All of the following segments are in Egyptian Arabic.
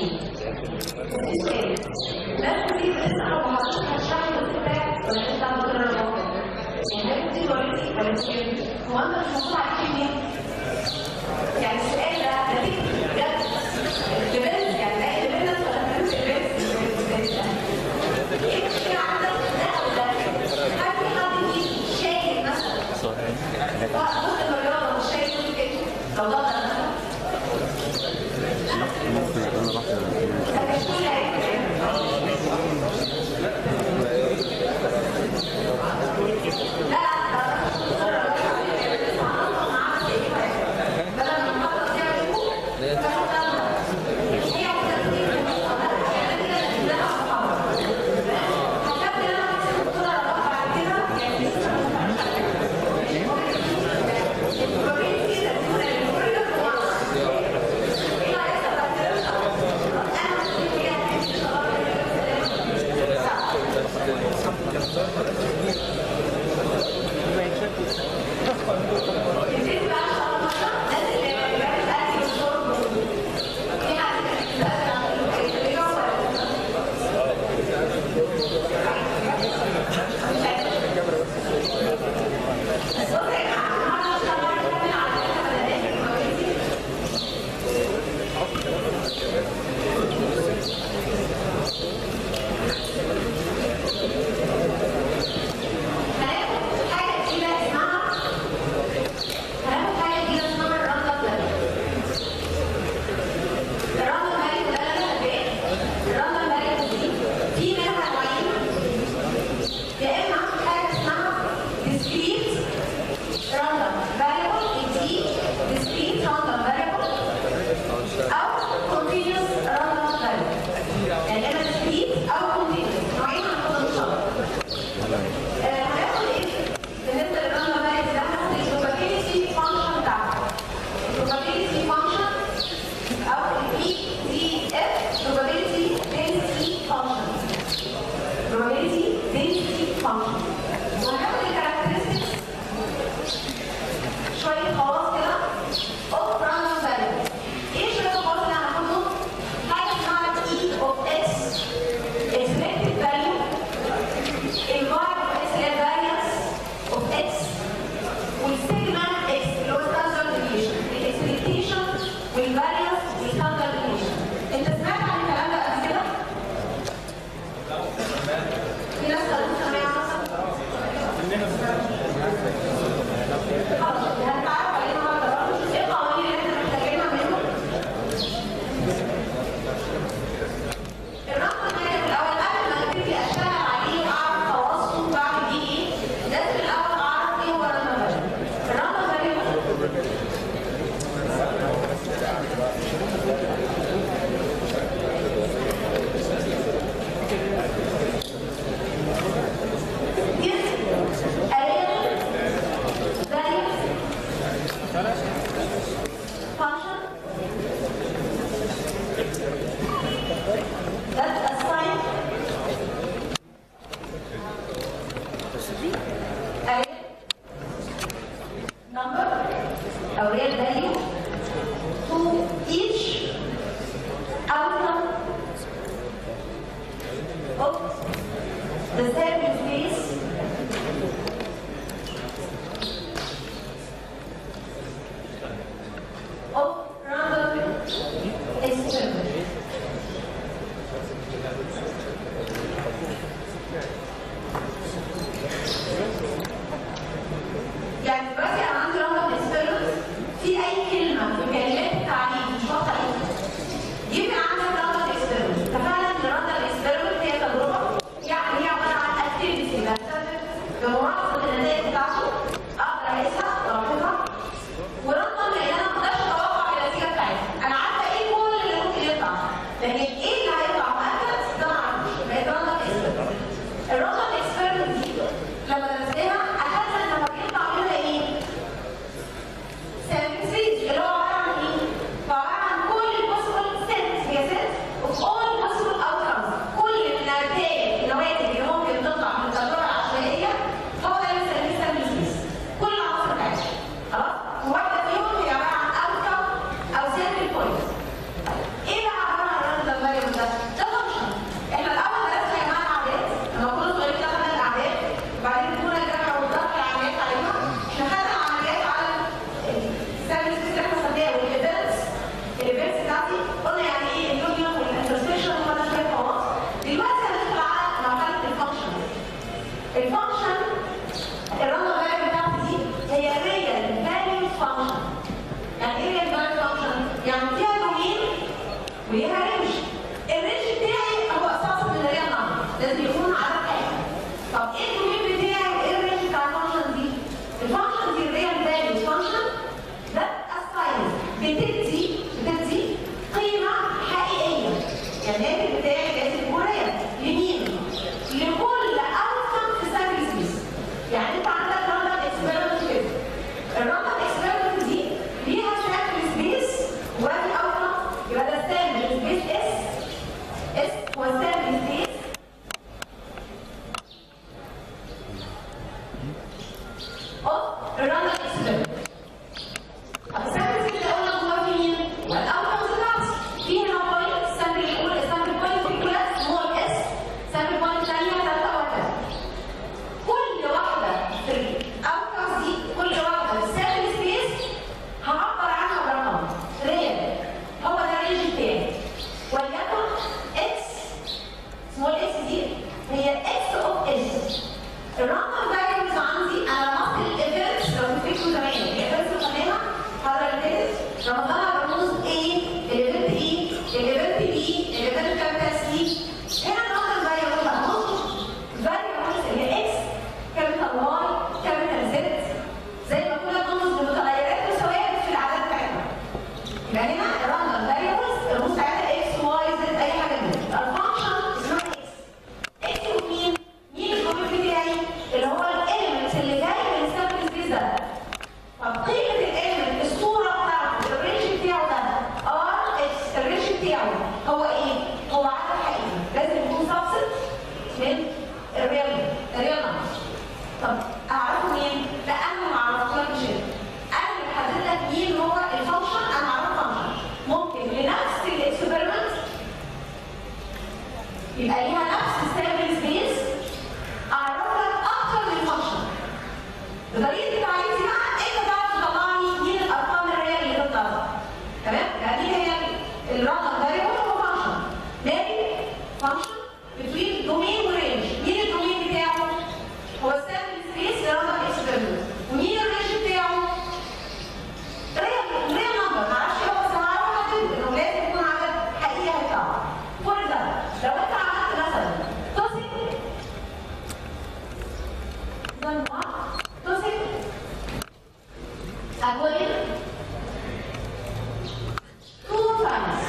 ايه؟ السؤال بس دي لسه لو ما حطيتش هشرح له الكتاب ولا لسه هقدر اروح يعني دي دلوقتي ولا دي هو انت مش مطلوب عليك منين؟ يعني السؤال ده نتيجه بجد البنت يعني لا البنت ولا البنت البنت ايه المشكله عندك ده او ده؟ هل في حد فيك شايف مثلا ممكن الرياضه مش شايف كده لو ده مثلا ممكن يكون راح هناخد حاجه جديده اسمها هناخد حاجه جديده اسمها الرندا بلان الرندا بلان ده انا ايه؟ الرندا بلان دي في منها نوعين يا اما حاجه اسمها discrete random variable دي discrete random variable او continuous random variable يعني اما discrete او continuous نوعين هناخدهم ان شاء الله هناخد ايه؟ بالنسبه للرقم بقى ده هناخد البروبابيلتي فانكشن بتاعته. البروبابيلتي فانكشن او البي دي اف probability density function. probability density function. وهناخد الكاركترستكس شويه خواص كده of random variable. ايه شويه الخواص اللي هناخدهم؟ حاجه اسمها E of S expected value الفاريبل اس اللي هي variance of x والسيجما x اللي هو standard deviation الاكسبكتيشن والفاريانس والستاندرد deviation انت سمعت عن الكلام ده قبل كده؟ في ناس كانوا سامعين مثلا؟ خلاص هنتعرف عليه النهارده ايه القوانين اللي احنا محتاجينها منه؟ الرقم الثاني في الاول قبل ما ابتدي اشتغل عليه واعرف خواصه بعمل بيه ايه لازم الاول اعرف ايه هو الرقم الثاني الرقم الثاني function That's a sign. A number, a real value to each outcome of the sample space of random experiment. يعني دلوقتي انا عندي رقم اكسبيرمنت في اي كلمه في كلمات التعريف مش واضحه ايه يبقى عندك رقم اكسبيرمنت ففعلا الرقم اكسبيرمنت هي تجربه يعني هي عباره عن اكتيفيتي بستخدم بملاحظه النتائج بتاعته اقدر اقيسها واراقبها ورقم لان انا ما اقدرش اتوقع النتيجه بتاعتها انا عارفه ايه كل اللي ممكن يطلع لكن ايه اللي هيطلع مؤكد ده ما اعرفش بقيت رقم اكسبيرمنت الرقم اكسبيرمنت دي لما درسناها اخذنا لما بيطلع منها ايه؟ سيرفيس اللي هو عباره عن ايه؟ عباره عن كل البوسيبل سيت هي سيت اوف اول بوسيبل اوتكمز كل النتائج النواتج اللي ممكن تطلع من التجربه العشوائيه هو ده اللي بنسميه سيرفيس كل العناصر بتاعتها خلاص؟ وواحده فيهم هي عباره عن اوتكم او سيرفي بوينت ايه بقى عباره عن الرقم ده وليها رينج الرينج بتاعي هو اساسا من الريال نمبر لازم يكون عدد حاجه طب ايه الدومين بتاعي وايه الرينج بتاع الفانكشن دي؟ الفانكشن دي الريال فاليو فانكشن ده اساينز بتدي بتدي قيمه حقيقيه يعني الناتج بتاعي لازم يكون ريال لمين؟ لكل اوتكم في سامبل سبيس يعني انت عندك راندم اكسبيرمنت كده الراندم اكسبيرمنت دي ليها سامبل سبيس وادي اوتكم يبقى ده سامبل سبيس اس اس هو سامبل سبيس اوف الراندم اكسبيرمنت طب السامبل سبيس اللي قلنا جوه في مين؟ والاوتكمز بتاعتي في هنا بوينت السامبل الاولى السامبل بوينت الاولى سمول اس سامبل بوينت الثانيه ثالثه وهكذا كل واحدة في الأوتكمز دي كل واحدة في السامبل سبيس هعبر عنها برقم ريال هو ده الرينج بتاعي وليكن اكس سمول اكس دي هي اكس اوف اس الرقم فاليوز عندي انا رمزت الايفنتس لو تفتكروا زمان الايفنتس اللي خدناها الحضره اللي فاتت رمزناها برموز A الايفنت E الايفنت B الايفنت كابيتال سي هنا الرقم فاليوز برموز فاليوز اللي هي اكس كابيتال واي كابيتال زد زي ما كنا بنرمز بمتغيرات وثوابت في العدد بتاعتنا يبقى هنا الراندوم فاريبلز الرموز بتاعتها اكس واي زد اي حاجه من دي الفانكشن اسمها اكس اكس ومين؟ مين الجروب بتاعي؟ اللي هو الاليمنت اللي جاي من السامبل سبيس ده طب قيمه الاليمنت الصوره بتاعته الرينج بتاعه ده ار اكس الرينج بتاعه هو ايه؟ هو عدد حقيقي لازم يكون سبست من الريال الريال نمبر طب اعرفه مين؟ لا انا ما اعرفهاش انا اللي بحدد لك مين هو الفانكشن انا اعرف فانكشن ممكن لنفس الاكسبيرمنت يبقى ليها نفس السامبل سبيس اعرف لك اكتر من فانكشن بطريقه التعريف دي بقى انت تعرف تطلع لي مين الارقام الريال اللي بتطلع تمام؟ يعني دي هي الرقم فاريبل هو فانكشن مالي فانكشن بتوين دومين ورينج مين الدومين بتاعه؟ هو السامبل سبيس لرقم اكسبيرمنت ومين الرينج بتاعه؟ ريال ريال نمبر معرفش هو بس هعرف احدد انه لازم يكون عدد حقيقي هيطلع فور اكزامبل لو انت عملت مثلا توسك زي توسك اكوين تو تايمز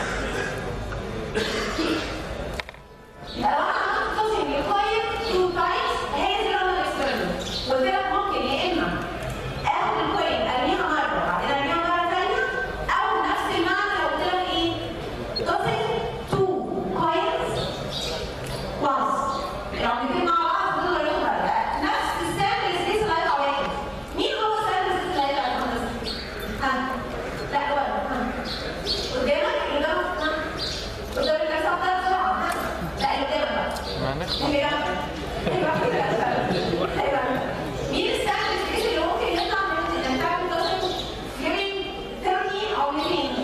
يبقى لو انا عملت توسك لكوين تو تايمز هي دي الرقم الاكسبيرمنت قلت لك ممكن يا اما اخد الكوين ارميها مره بعدين ارميها مره ثانيه او نفس المعنى لو قلت لك ايه توسك تو كوينز وانس يعني الاثنين مع بعض دول اللي هم نفس السامبل سبيس اللي هيطلع واحد مين هو السامبل سبيس اللي هيطلع واحد ها لا ولا ها قدامك قدامك ها قدام الكاسه بتاعت بسرعه ها لا اللي قدامك بقى ما نخلص اللي جنبك ايوه كده ايوه مين السامبل سبيس اللي ممكن يطلع من الانتاج التصل جيمين ترمي او يمين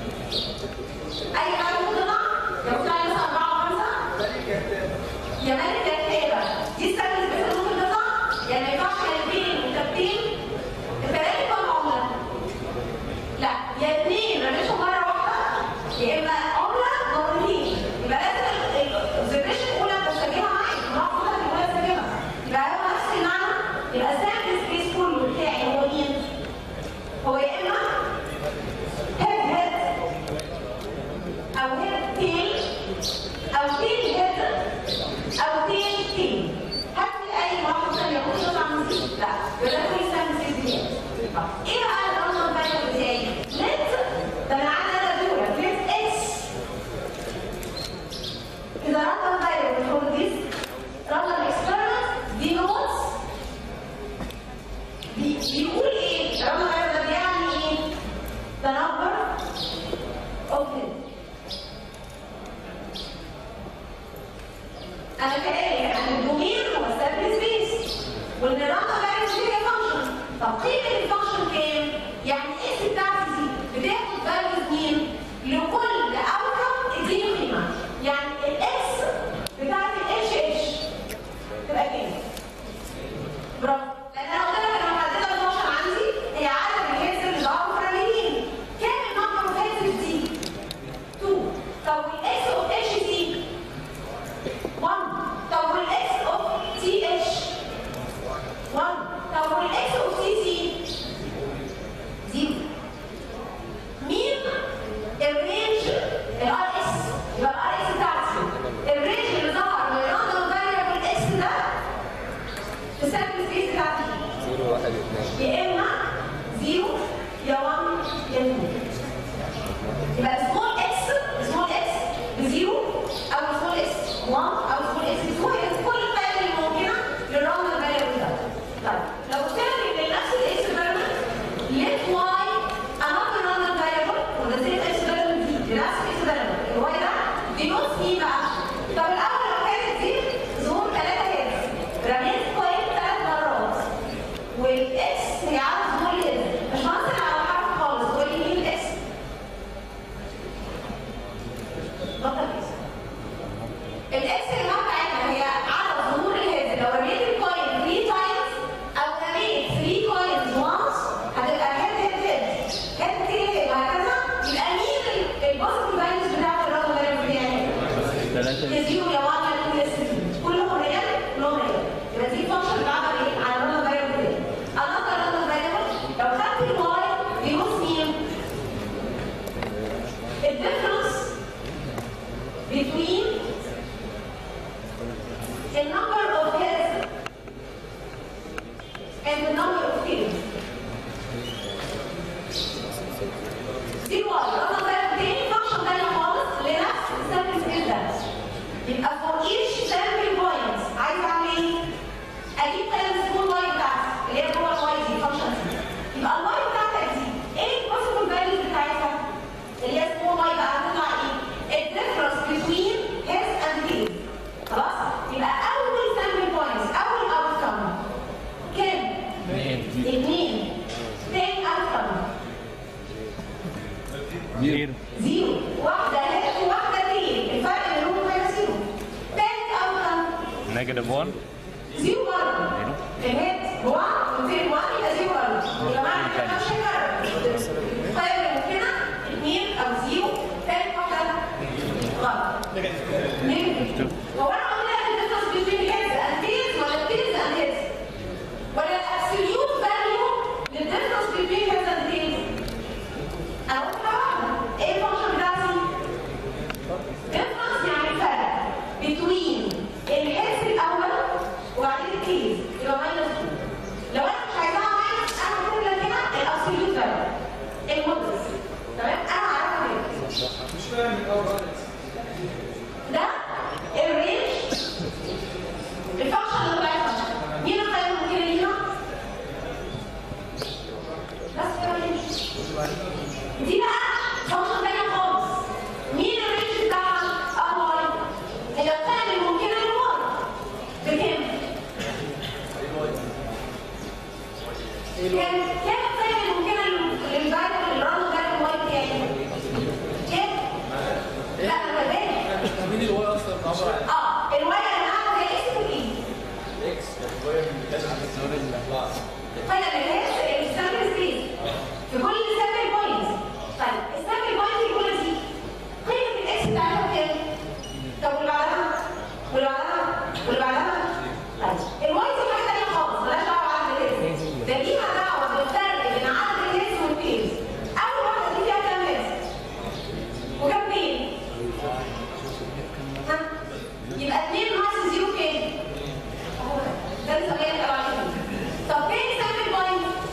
اي حاجه ممكن تطلع لو طلع مثلا اربعه وخمسه يا مالك يا كتابة دي السنة اللي بس ممكن تطلع يعني ما ينفعش كلمتين وكتابتين الثلاثة ولا عملة؟ لا يا اثنين رميتهم مرة واحدة يا إما عملة مرتين يبقى لازم الاوبزرفيشن الأولى تسجلها معاك المفروض إن الأولى تسجلها يبقى هو نفس المعنى يبقى السامبل سبيس كله بتاعي هو مين؟ هو يا إما هيد هيد أو هيد تيل أو تيل هيد او تين تين هات لي اي واحد ثانيه ممكن يطلع من دي لا يبقى ده كل سنه ست دقايق طب ايه بقى الرقم الفاينل بتاعي؟ ليت ده انا عندي انا دول ليت اكس اذا رقم فاينل هو ديس رقم اكسبيرمنت دي نوتس بي- بيقول ايه؟ الرقم فاينل ده بيعني ايه؟ The number of hits انا كقايه ان الدومين هو السامبل سبيس وان الرقم فاليوز دي هي فانكشن طب قيمه الفانكشن كام؟ يعني الاس بتاعتي دي بتاخد فاليوز مين؟ لكل اوتكم اديني قيمه يعني الاكس بتاعت الاتش اتش تبقى كام؟ برافو لان انا قلت لك انا محدده الفانكشن عندي هي عدد الهيدز اللي ظهروا في الرنين كام النمبر اوف هيدز دي؟ 2 طب 1 او تقول اس 2 هي كل القيم الممكنه للراندوم فاريبل ده طيب لو قلت لك ان نفس الاكسبيرمنت let y another random variable وده زي الاكسبيرمنت دي نفس الاكسبيرمنت الواي ده denotes ايه بقى؟ طب الاول لو كانت دي ظهور ثلاثه هيدز رميت كوين ثلاث مرات والاكس هي عدد ظهور الهيدز مش هنصل على حرف خالص تقول لي مين الاكس؟ بطل اكس الاكس اللي بتاعتنا هي عدد ظهور الهيدز لو رميت الكوين 3 تايمز او رميت 3 كوينز وانس هتبقى هيد هيد هيد هيد هيد وهكذا يبقى مين البوزيتيف فاليوز بتاعت الرقم ده يعني ثلاثة يزيدوا يا واحد يا اتنين يا ستة كلهم ريال كلهم ريال يبقى دي فانكشن بتعمل ايه؟ على الرقم فاريبل كده another random variable لو خدت الواي بيبص مين؟ الديفرنس between the number of heads and the number of tails. دي واي رقم ده تاني فانكشن تاني خالص لنفس السامبل سكيل ده يبقى for each sample point عايز اعمل ايه؟ اجيب قيم السمول واي بتاعتي اللي هي جوه الواي دي فانكشن دي يبقى الواي بتاعتك دي ايه البوسيبل فاليوز بتاعتها؟ اللي هي سمول واي بقى هتطلع ايه؟ الديفرنس between his and his خلاص؟ يبقى اول sample points اول outcome كام؟ اثنين تاني outcome زيرو زيرو واحدة هيك وواحدة تيل الفرق بينهم هيبقى زيرو تالت اوتكم نيجاتيف 1 زيرو برضه الهيد 1 والتيل 1 يبقى زيرو برضه يبقى معنى كده مش هيكرر طيب ممكنة اثنين او زيرو تالت واحدة غلط نيجاتيف هو انا قلت لك الديفرنس بين الهيدز اند تيلز ولا التيلز اند هيدز ولا الابسوليوت فاليو للديفرنس بين الهيدز اند تيلز انا قلت حاجة واحدة ايه الفانكشن بتاعتي؟ difference يعني فرق between الحس الاول وبعدين الكيس يبقى ماينس 2 لو انا مش عايزاها ماينس انا هكتب لك هنا الابسوليوت فاليو المودلس تمام انا عارفه كده مش فاهم الاول ده الرينج الفانكشن اللي بتاعتها مين القيم الممكنه ليها؟ بس كده الرينج دي بقى فانكشن تانية خالص مين الرينج بتاعها؟ اه هي القيم الممكنه للواي بكام؟ كام كام القيم الممكنه للفاريبل اللي رانو فاريبل واي كام؟ كام؟ لا انا ببالغ مين الواي اصلا عباره عن اه الواي انا هعمل زي اكس والاي اكس الواي من كذا عن الزون اللي طيب الهيد السامبل سبيس في كل سامبل بوينت طيب السامبل بوينت الاولى دي قيمه الاكس بتاعتها كام؟ طب واللي بعدها؟ واللي بعدها؟ واللي بعدها؟ طيب الواي دي حاجه ثانيه خالص مالهاش دعوه بعدد الهيد ده ليها دعوه بالفرق بين عدد الهيدز والتيلز اول واحده دي فيها كام هيد؟ وكام تيل؟ ها؟ يبقى 2 ناقص 0 كام؟ ده السؤال اللي طب فين سامبل بوينت؟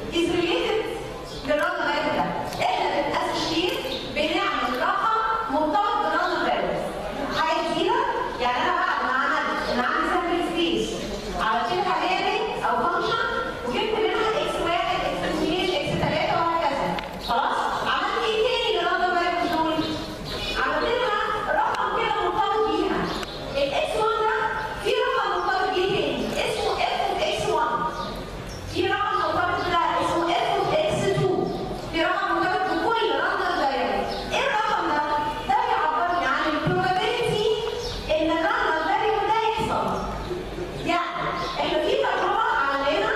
is related للرقم الغير ده احنا بنأسوشيت بنعمل رقم مرتبط بالرقم الغير حاجه جديده يعني انا بعد ما عملت ان عندي سامبل سبيس عملت لها ليرنج او فانكشن وجبت منها اكس واحد اكس اثنين اكس ثلاثه وهكذا خلاص عملت ايه تاني للرقم الغير دول؟ عملت لها رقم كده مرتبط بيها الاكس 1 ده في رقم مرتبط بيه تاني اسمه اف اوف اكس 1 في رقم مرتبط بده اسمه اف اوف اكس 2 في رقم مرتبط بكل رقم دايركت ايه الرقم ده؟ ده بيعبرني عن البروبابيلتي ان الرقم الفاريبل ده يحصل يعني احنا في تجربه عملناها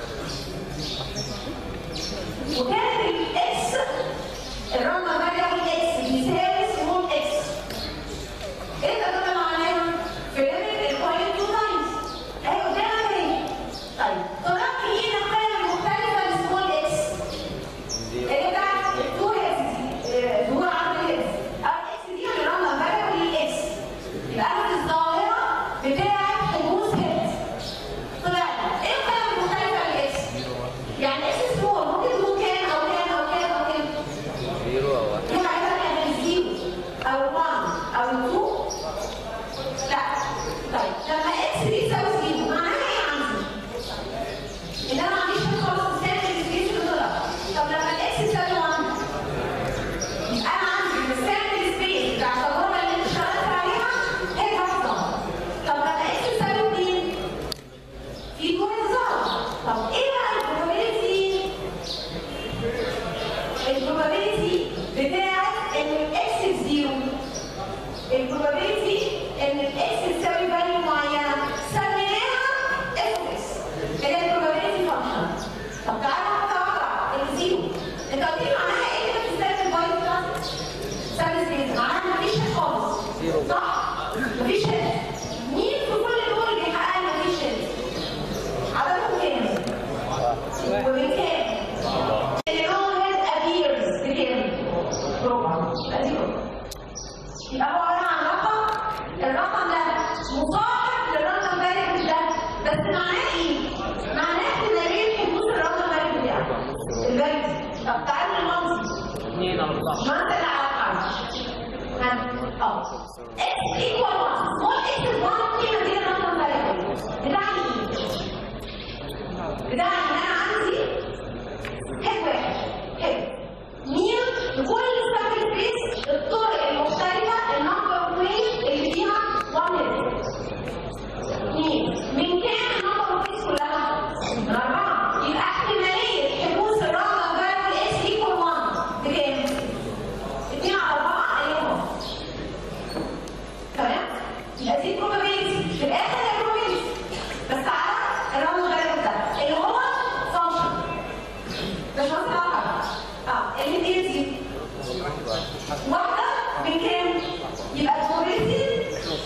وكانت الاكس الرقم الفاريبل اكس بيساوي سمول اكس ايه ده كده معناه؟ في ليميت البوينت 2 تايمز اهي قدامك اهي طيب طلعت ايه القيم المختلفه لسمول اكس؟ اللي بتاعت التو هيدز دي ظهور عرض الهيدز او الاكس دي اللي رقم فاريبل للاكس يبقى انا في الظاهره بتاعت حدوث هيدز طلعت ايه القيم المختلفه للاكس؟ يعني اكس سمول ممكن تكون كام او كام او كام او كام؟ زيرو او واحد في حاجة تانية غير زيرو أو 1 أو 2 لا طيب لما اكس دي تساوي زيرو معناها ايه عندي؟ إن أنا ما عنديش حاجة خالص السامبل سبيس اللي طلع طب لما الاكس تساوي 1 يبقى أنا عندي السامبل سبيس بتاع التجربة اللي أنت اشتغلت عليها هي هتظهر طب لما اكس تساوي 2 في كون ظهر طب ايه بقى البروبابيلتي البروبابيلتي بتاعت ان الاكس زيرو البروبابيلتي ان الاكس تساوي فاليو معينه سميناها اف اكس اللي هي البروبابيلتي فانكشن طب تعالى نتوقع الزيرو انت قلت لي معناها ايه كده بتستخدم البايت بتاعتك؟ سامي سبيس معناها مفيش هيد خالص زيرو. صح؟ مفيش هيد مين في كل دول بيحقق لي مفيش هيد؟ عددهم كام؟ وبكام؟ اللي هو head appears بكام؟ ربع ادي ربع يبقى هو عباره عن رقم الرقم ده مصاحب للرقم الفارق ده بس معناه ايه؟ معناه احتماليه حدوث الرقم الفارق بتاعه الفارق طب تعالوا للمنطق اثنين اربعة منطق على الحرف ها اه x equal 1 small x is 1 قيمه دي الرقم الفارق بتاعني ايه؟ بتاعني ان انا عندي هيد واحد هيد مين لكل سامبل سبيس الطرق المختلفة النمبر ويز اللي فيها 1 هيد مين من كام النمبر ويز كلها؟ من أربعة يبقى احتمالية حدوث الرقم فاريبل اس ايكوال 1 بكام؟ 2 على 4 اللي هو تمام؟ يبقى دي probability في الآخر هي probability بس تعالى الرقم الفاريبل ده اللي هو function مش مثلا واحد اه اللي دي دي واحدة بكام؟ يبقى البروبابيلتي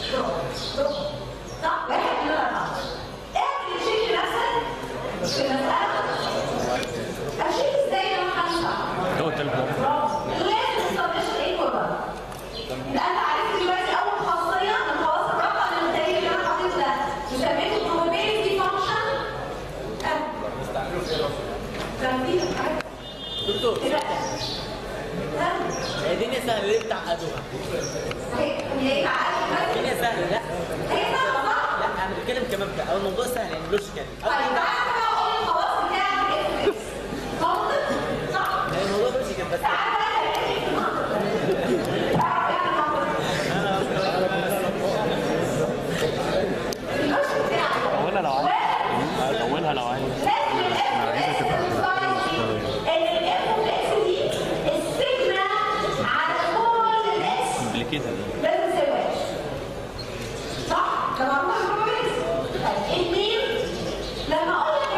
صح؟ واحد من الأربعة اعمل تشيك لنفسك في المسألة أشيك ازاي لما حد صح؟ توتال برافو لازم تستبدل ايه كله يبقى انت عرفت دلوقتي اول خاصيه من خواص الرقم المختلف اللي انا حاططه ده وسميته probability function تنفيذ دكتور ايه بقى؟ الدنيا سهلة ليه بتعقدوها؟ هي هي عارف بس الدنيا سهلة لا هي سهله صح؟ لا انا بتكلم كمبدأ هو الموضوع سهل يعني لوجيكال طيب تعالى بقى اقول الخواص بتاعت الاف اكس منطق صح؟ الموضوع لوجيكال بس تعالى بقى المنطق تعالى بقى المنطق اللوجيك بتاعك اولها لو عايز واحد اولها لو عايز لازم الاف ان الاف اكس دي السيجما على كل الاكس كومبليكيتد لازم تساوي واحد. صح؟ ده معروف البروبابيلتي. طيب اثنين لما اقول لك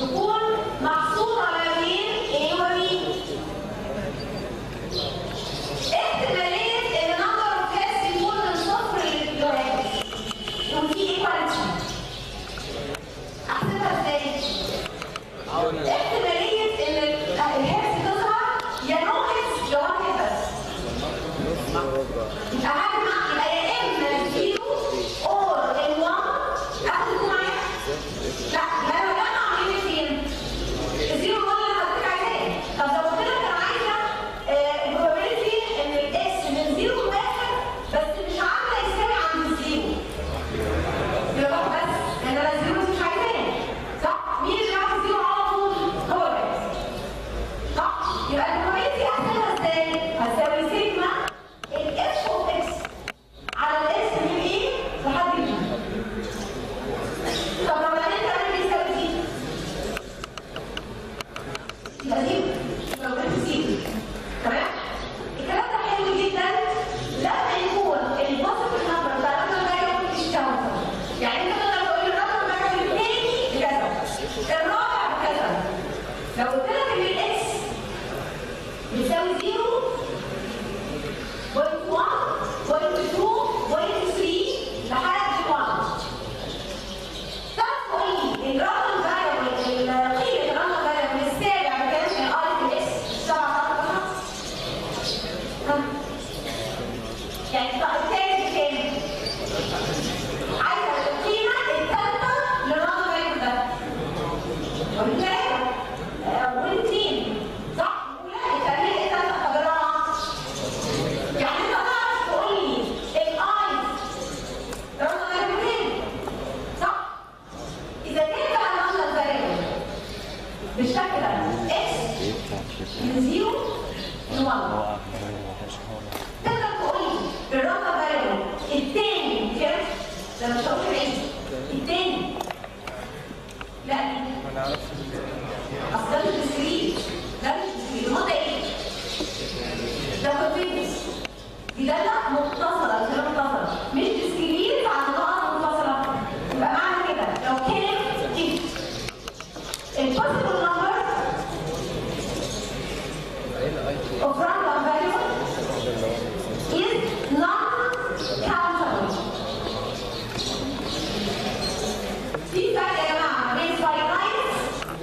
تكون محصورة ما بين A و B احتمالية ان نمبر اوف هيرتز يكون من صفر لواحد يكون في ايكواليتي احسبها ازاي؟ احتمالية ان الهيرتز تظهر يا ناقص يا واحد بس يبقى هجمع يبقى يا اما الزيرو اور الوان اخد معايا لا يبقى انا بجمع مين فين؟ الزيرو هو اللي حضرتك عايزاه طب لو قلت لك انا عايزه البروبابيلتي ان الاكس من زيرو لواحد بس مش عامله يساوي عند الزيرو يبقى بس لان انا الزيرو مش عايزاه صح؟ مين اللي عايز الزيرو على طول؟ هو بس صح؟ يبقى البروبابيلتي هحسبها ازاي؟ هتساوي سيجما الاكس اوف اكس على الاكس من ايه لحد بي طب لو لقيت انا بيساوي دي يبقى دي لو كانت زيرو تمام الكلام ده حلو جدا لما يكون البوزيتيف نمبر بتاع الرقم ده يكون مش كاونتر يعني انت تقدر تقول الرقم ده كان الثاني بكذا الرابع بكذا لو قلت لك ان الاكس بيساوي زيرو بوينت 1 بوينت 2 بوينت 3 لحد 1 تعرف تقول لي الرقم فاريبل القيمه الرقم فاريبل السابع بكام من اي في اس 7 ها يعني طب الثاني بكام؟ عايزه القيمه الثالثه للرقم فاريبل ده والثالثه والاثنين صح؟ ولا الثانيه ايه الثالثه حضرتك؟ يعني انت تعرف تقول لي الايز رقم فاريبل صح؟ إذا كان بقى النمبر فاريبل بالشكل ده x من 0 ل 1 تقدر تقول لي الرقم فاريبل الثاني كام؟ ده مش هقول بعيد الثاني لا ما نعرفش اصل ده مش ديسكريت ده مش ديسكريت هو ده ايه؟ ده كونتينوس دي دالة متصلة الكلام متصلة مش ديسكريت على نقط منفصلة يبقى معنى كده لو كان if البوسيبل نمبر of random variable is non-countable في فرق يا جماعة ما بين finite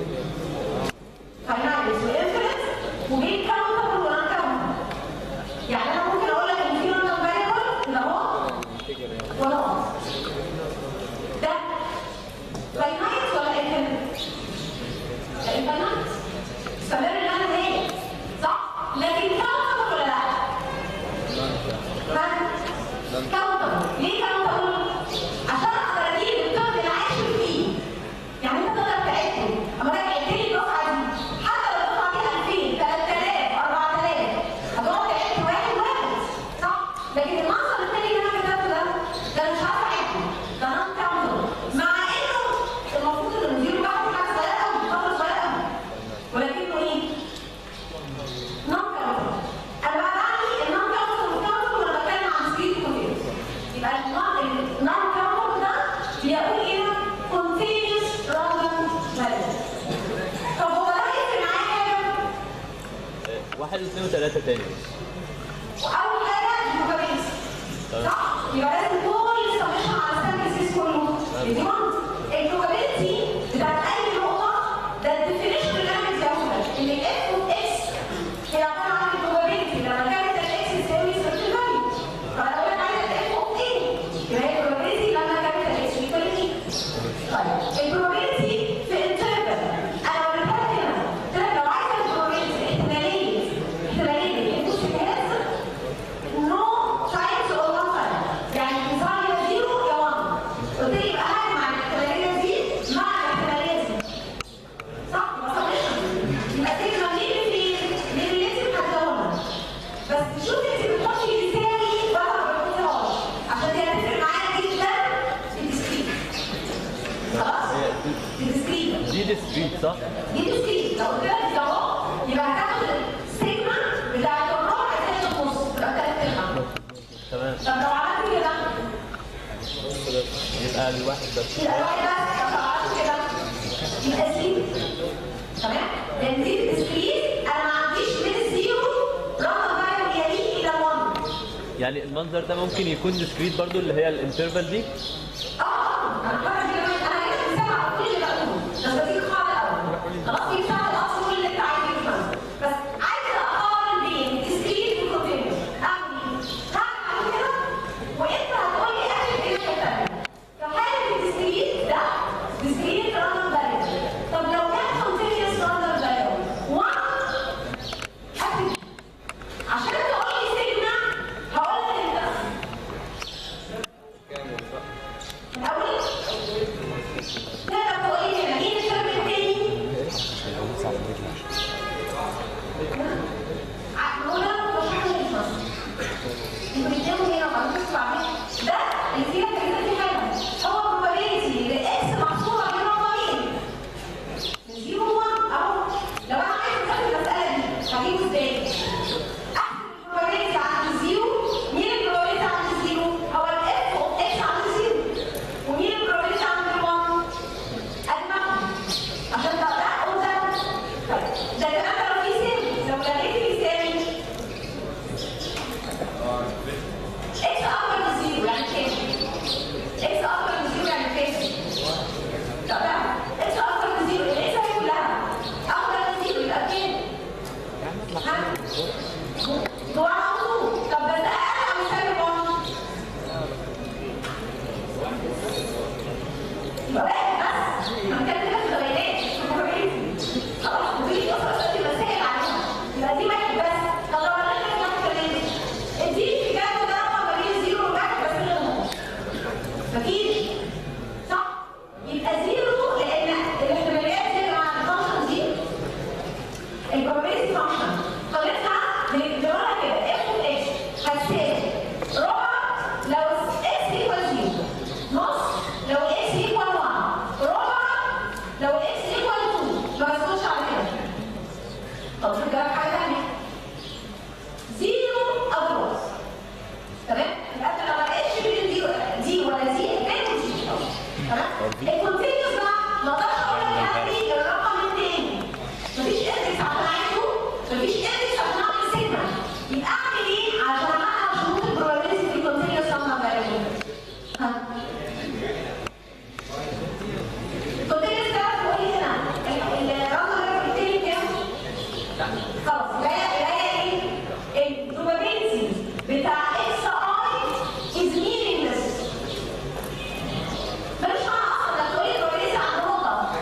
finite وinfinite وبين countable ونون countable يعني انا ممكن اقول لك ان في رقم فاريبل ده اهو ونقط ده فاينايت ولا انفينيت؟ انفينيت استمر ان انا تاني صح؟ لكن كاونتبل ولا لا؟ كاونتبل ليه كاونتبل؟ عشان اقدر اجيب الترم اللي عايش فيه يعني انت تقدر تعده اما انا قلت لي الدفعه دي حتى لو الدفعه دي 2000 3000 4000 هتقعد تعد واحد واحد صح لكن المنظر الثاني اللي انا كتبته ده ده أنا مش عارفه اعده ده نون كاونتبل مع انه المفروض ان المدير بتاعه حاجه صغيره قوي فتره صغيره قوي ولكنه ايه؟ نون كاونتبل انا بقى بعمل النون كاونتبل والكاونتبل وانا بتكلم عن سكرين كونتينوس يبقى النون كاونتبل ده بيقول ايه؟ كونتينوس راندوم فاليو طب هو ده هيفرق معايا حاجه؟ واحد واثنين وثلاثة تاني واول حاجه البروبابيلتي صح يبقى لازم كل السمشن على السامبل كله دي منطق البروبابيلتي بتاعت اي نقطه ده الديفينيشن اللي انا مديهولك ان الاف اوف اكس هي عباره عن البروبابيلتي لما كانت الاكس تساوي سيرتن فاليو فانا بقول لك عايزه الاف اوف ايه يبقى هي البروبابيلتي لما كانت الاكس ايكوال ايه طيب البروبابيلتي في انترفال انا وريتها لك هنا قلت لك لو عايزه البروبابيلتي احتماليه احتماليه الانبوت في الجهاز نو تايمز اور وان تايم يعني الانسان يا زيرو يا 1 قلت لي يبقى هجمع الاحتماليه دي مع الاحتماليه دي صح ما صحيح يبقى تجمع مين اللي مين اللي انت محددهم بس شوفي انت بتحطي يساوي ولا ما بتحطيهاش عشان دي هتفرق معايا جدا في الديسكريت خلاص في الديسكريت دي ديسكريت صح؟ دي ديسكريت لو قلت لك ده اهو يبقى هتاخد السيجما بتاعت الربع زائد النص تبقى تلات ارباع تمام طب لو عملت كده يبقى الواحد بس يبقى الواحد بس طب لو عملت كده يبقى زيرو لان دي الديسكريت انا ما عنديش من الزيرو رقم فاريبل يليه الى 1 يعني المنظر ده ممكن يكون ديسكريت برضو اللي هي الانترفال دي اه اه انا بقى دي كمان انا جبت مثال على كل اللي بقوله بس بديك قاعده الاول خلاص دي بتاعت الاصل كل اللي انت عايزه تفهمه بس عايزه اقارن بين ديسكريت وكونتينوس اعمل ايه؟ هعمل كده وانت هتقول لي اعمل ايه في الثانيه في حاله الديسكريت ده ديسكريت راندوم فاريبل طب لو كان كونتينوس راندوم فاريبل 1 هكتب عشان تقول لي سيجما هقول لك انت الأول تقدر تقول لي هنا مين الشرط التاني؟ عقلونا وشحن الفصل انتوا بتجيبوا هنا وبعدين تطلعوا ده اللي فيها التجربة دي حاجة هو probability لإكس محصورة بين رقمين من زيرو وان أهو لو أنا عايز أحل المسألة دي هجيبه إزاي؟ أحسب البروبابيلتي عند الزيرو مين البروبابيلتي عند الزيرو؟ هو الإف أوف إكس عند الزيرو ومين البروبابيلتي عند الوان؟ أجمعهم عشان ده ده أو ده طيب ده كمان لو في سالب لو لقيت في سالب إكس أكبر من زيرو يعني كام؟ إكس أكبر من زيرو يعني كام؟ طب ده إكس أكبر من زيرو الإكس هي كلها أكبر من زيرو يبقى كام؟ ها؟ هو عنده طب بس اقل او يساوي 1 يبقى واحد بس هنتكلم كده في الغيرات مش في الكوبريتي خلاص ودي اصلا اساسي مسائل عليها يبقى دي واحد بس طب لو انا كده واحد كمان اديني في الجدول ده رقم ما بين زيرو وواحد بس منهم مفيش صح يبقى زيرو لان الاحتماليات دي يا جماعه الفانكشن دي البروبابيلتي فانكشن طريقتها بنقولها كده اف اوف اكس هتساوي ربع لو اكس ايكوال زيرو نص لو اكس ايكوال 1 ربع لو اكس ايكوال 2 ما بسكتش على كده طب نجرب حاجه ثانيه زيرو اضرب تمام يبقى انت لو ما لقيتش بين دي دي ولا دي بين دي تمام الكونتينيوس بقى ما اقدرش اقول لك هاتي الرقم التاني مفيش اندكس عشان اعيده مفيش اندكس عشان اعمل سيجما يبقى اعمل ايه عشان احقق شروط البروبابيلتي في الكونتينيوس نمبر فاريبل ها الكونتينيوس ده تقول لي هنا الرقم التاني كام؟ خلاص يبقى هي يبقى هي ايه؟ البروبابيلتي بتاع اكس اي از مينينجلس ملوش معنى اصلا انك تقول لي البروبابيلتي عند نقطه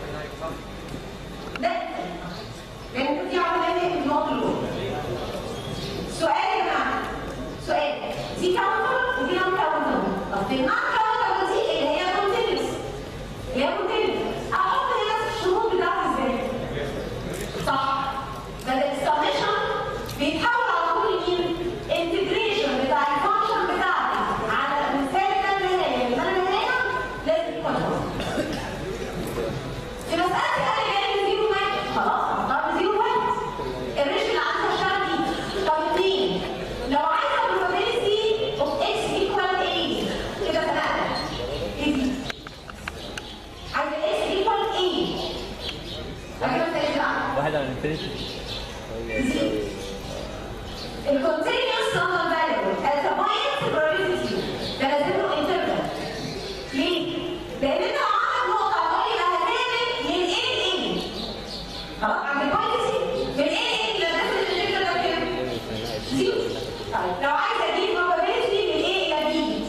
ده لان دي عمليه في النقطه الاولى سؤال يا جماعه سؤال دي كاونتر ودي نون كاونتر طب في النون كاونتر دي اللي هي كونتينوس اللي هي كونتينوس احط هنا الشروط بتاعتي ازاي؟ صح ده الاكسترنيشن بيتحول على طول لمين؟ انتجريشن بتاع الفانكشن بتاعتي على المثال ده النهائي اللي انا هنا لازم يكون واحد. في مسألة انا جاي من زيرو واحد خلاص هختار زيرو واحد الريش اللي عندها الشرط دي طب اتنين لو عايزة probability of x equal a كده سنقلة ايه دي؟ عايزة x equal a بعد كده مسألة بقى واحد على الانفينيتي الكونتينيوس نمبر فاليبل as a point probability ده لازم له انترفال ليه؟ لان انت لو عندك نقطه هتقول لي هتعمل من ايه لايه؟ خلاص عند البوينت دي من ايه لايه لازم الانترفال ده كام؟ زيرو طيب لو عايز اجيب probability من ايه الى بي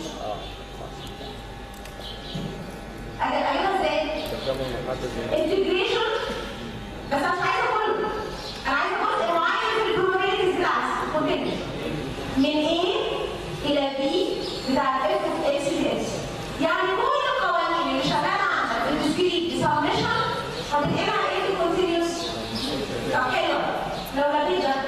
اجي اجيبها ازاي؟ انتجريشن بس انا مش عايزه كله انا عايزه جزء معين في البروبابيلتيز بتاعتي كونتينيوس من ايه الى بي بتاع الاف اوف اكس دي اكس يعني كل القوانين اللي شغاله عندك في الديسكريت بسمشن هتتقرا ايه في الكونتينيوس طب حلو لو لقيت ده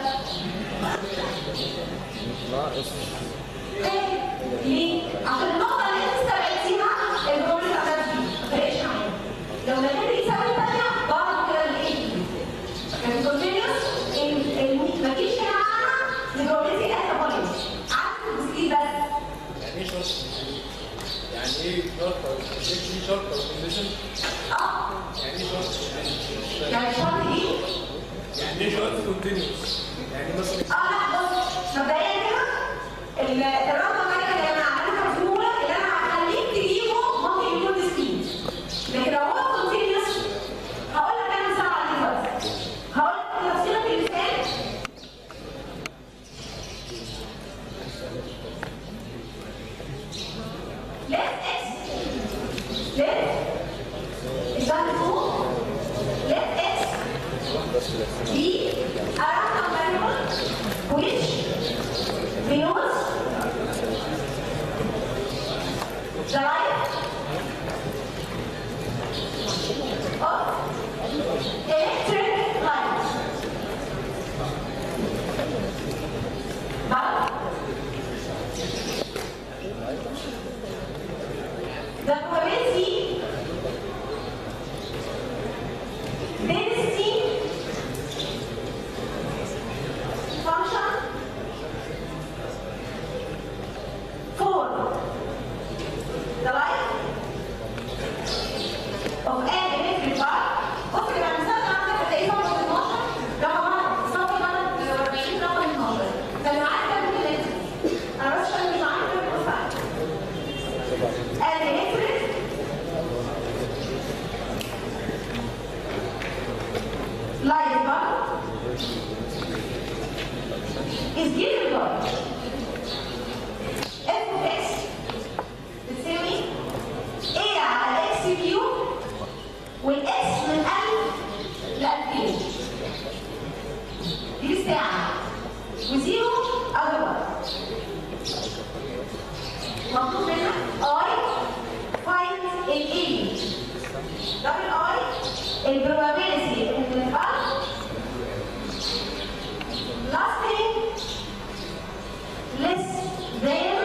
ايه ليه؟ عشان النقطه اللي انت استبعدتيها البروبابيلتي بتاعتك دي ما فرقتش معايا لو لقيت يساوي الثانيه برضه كده الايه الكونتينيوس مفيش هنا معانا البروبابيلتي اخر بوينت عدد الديسكريت بس يعني ايه شرط او دي شرط او كونديشن اه يعني ايه شرط يعني الشرط ايه؟ الاثنين شويه كونتينيوس يعني مثلا اه لا بص مبدئيا كده ال- الرقم ده يا جماعه انا مفهومه ان انا هخليك تجيبه ممكن يكون ديسكريت لكن لو هو كونتينيوس هقول لك انا مثال عليه دلوقتي هقول لك تفصيله في المثال let x let example two let x be a random variable which denotes the life of electric light. But the probability density function for the life of n electric bar بص يبقى المثال ده عندك هتلاقيه صفحه 12 رقم واحد صفحه رقم 40 رقم 12 فاللي معاك ده ممكن يكتب انا بس عشان مش معاك ده بص n electric light bar is given by f of x بتساوي a على x كيوب والاكس من 1000 ل 2000 دي الساعة وزيرو otherwise مطلوب منك I find ال A double I ال probability ان الفرق lasting less than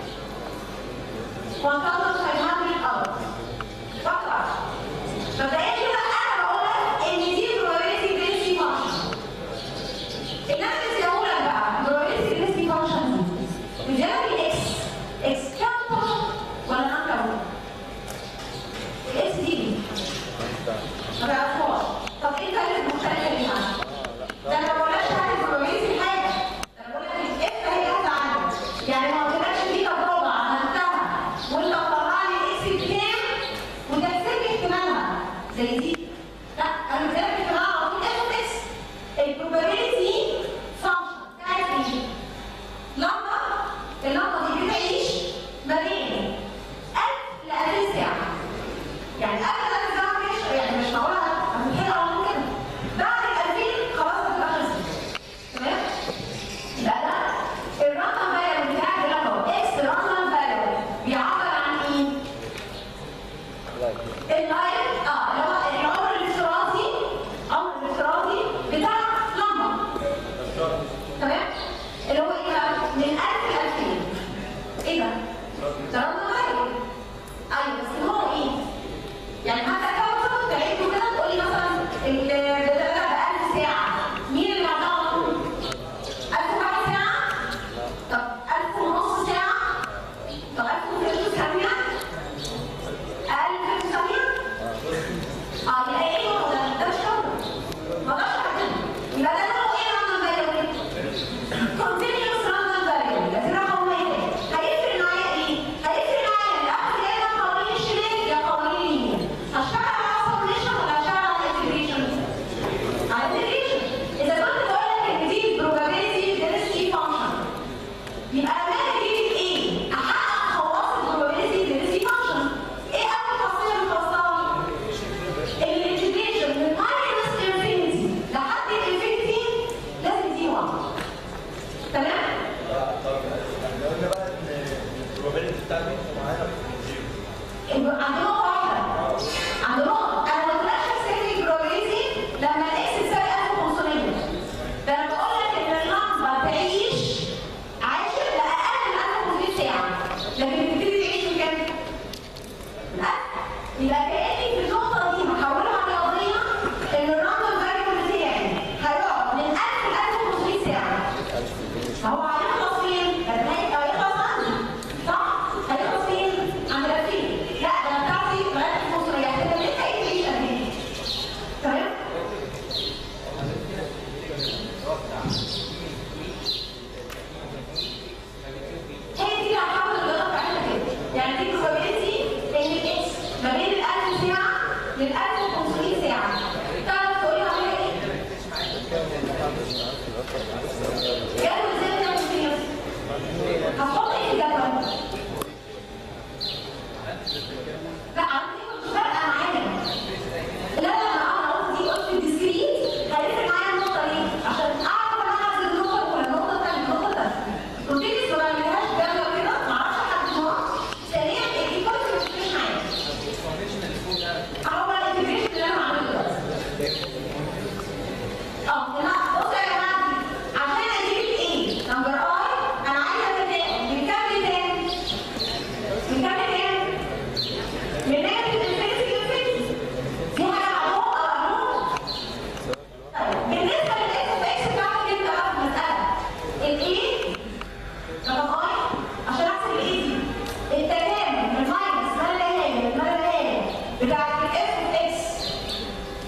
1500 hours فقط مبدئيا كده انا بقول لك ان دي probability density function اللي انا بدي اقول لك بقى probability density function دي مديلك الاكس اكس كاونتر ولا نون كاونتر؟ الاكس دي ما تعرفهاش طب ايه الفرق المختلفه بينها؟ ده انا ما بقولكش حاجه probability حاجه ده انا بقول لك الاف هي جاهزه عندك يعني ما قلتلكش دي تجربه عملتها وانت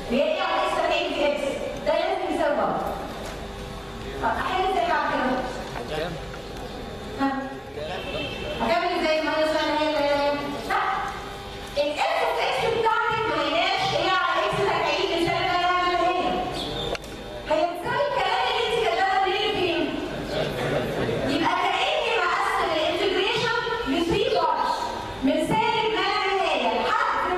اللي هي ايه على اكس تكعيب في اكس ده لازم يساوي بعض طب احل ازاي بعد كده؟ ها؟ هكمل ازاي ماينس 1 هي لا الاف اوف اكس بتاعتك ما هياش هي على اكس تكعيب السالب ده يعمل هي هي بتساوي الكلام اللي انت كاتباه ليه فين؟ يبقى كأني بقسم الانتجريشن ل 3 بارتس من سالب ما لا نهاية لحد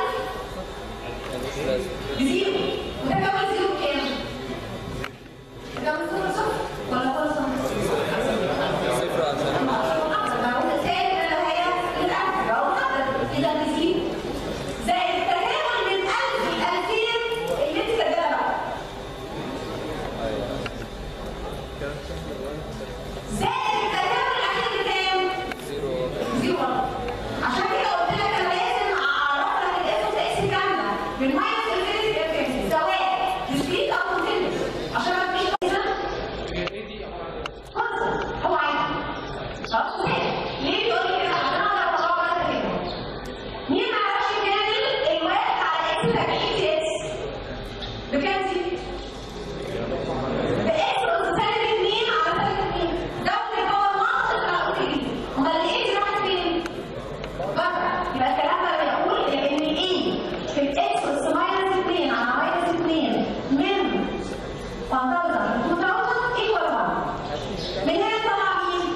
1000 بزيرو وده كمان زيرو بكام؟ ده كمان زيرو صفر ولا كله صفر؟ صفر عشان ما هو سالب ما لا نهاية للألف يبقى هو حضر إذا بزيرو زائد التكامل من 1000 ل 2000 اللي انت كاتباها بقى زائد التكامل الأخير بكام؟ زيرو زيرو عشان كده قلت لك انا لازم اعرف لك الاف اوف اكس كامله من ماينس انفينيتي لانفينيتي سواء ديسكريت او كونتينوس عشان ما تجيش كده كونستنت هو عادي خلاص ليه بيقول لي كده عشان اقدر اطلع لك كده مين ما يعرفش يكمل الواحد على اكس تكعيب اكس بكام دي؟ باكس اس سالب 2 على سالب 2 ده اللي هو المنطق بتاع الاوتيلي امال الايه دي راحت فين؟ بره يبقى الكلام ده بيقول ان ايه في الاكس اس ماينس 2 على ماينس 2 من 1000 ل 2000 ايكوال 1 من هنا طلع مين؟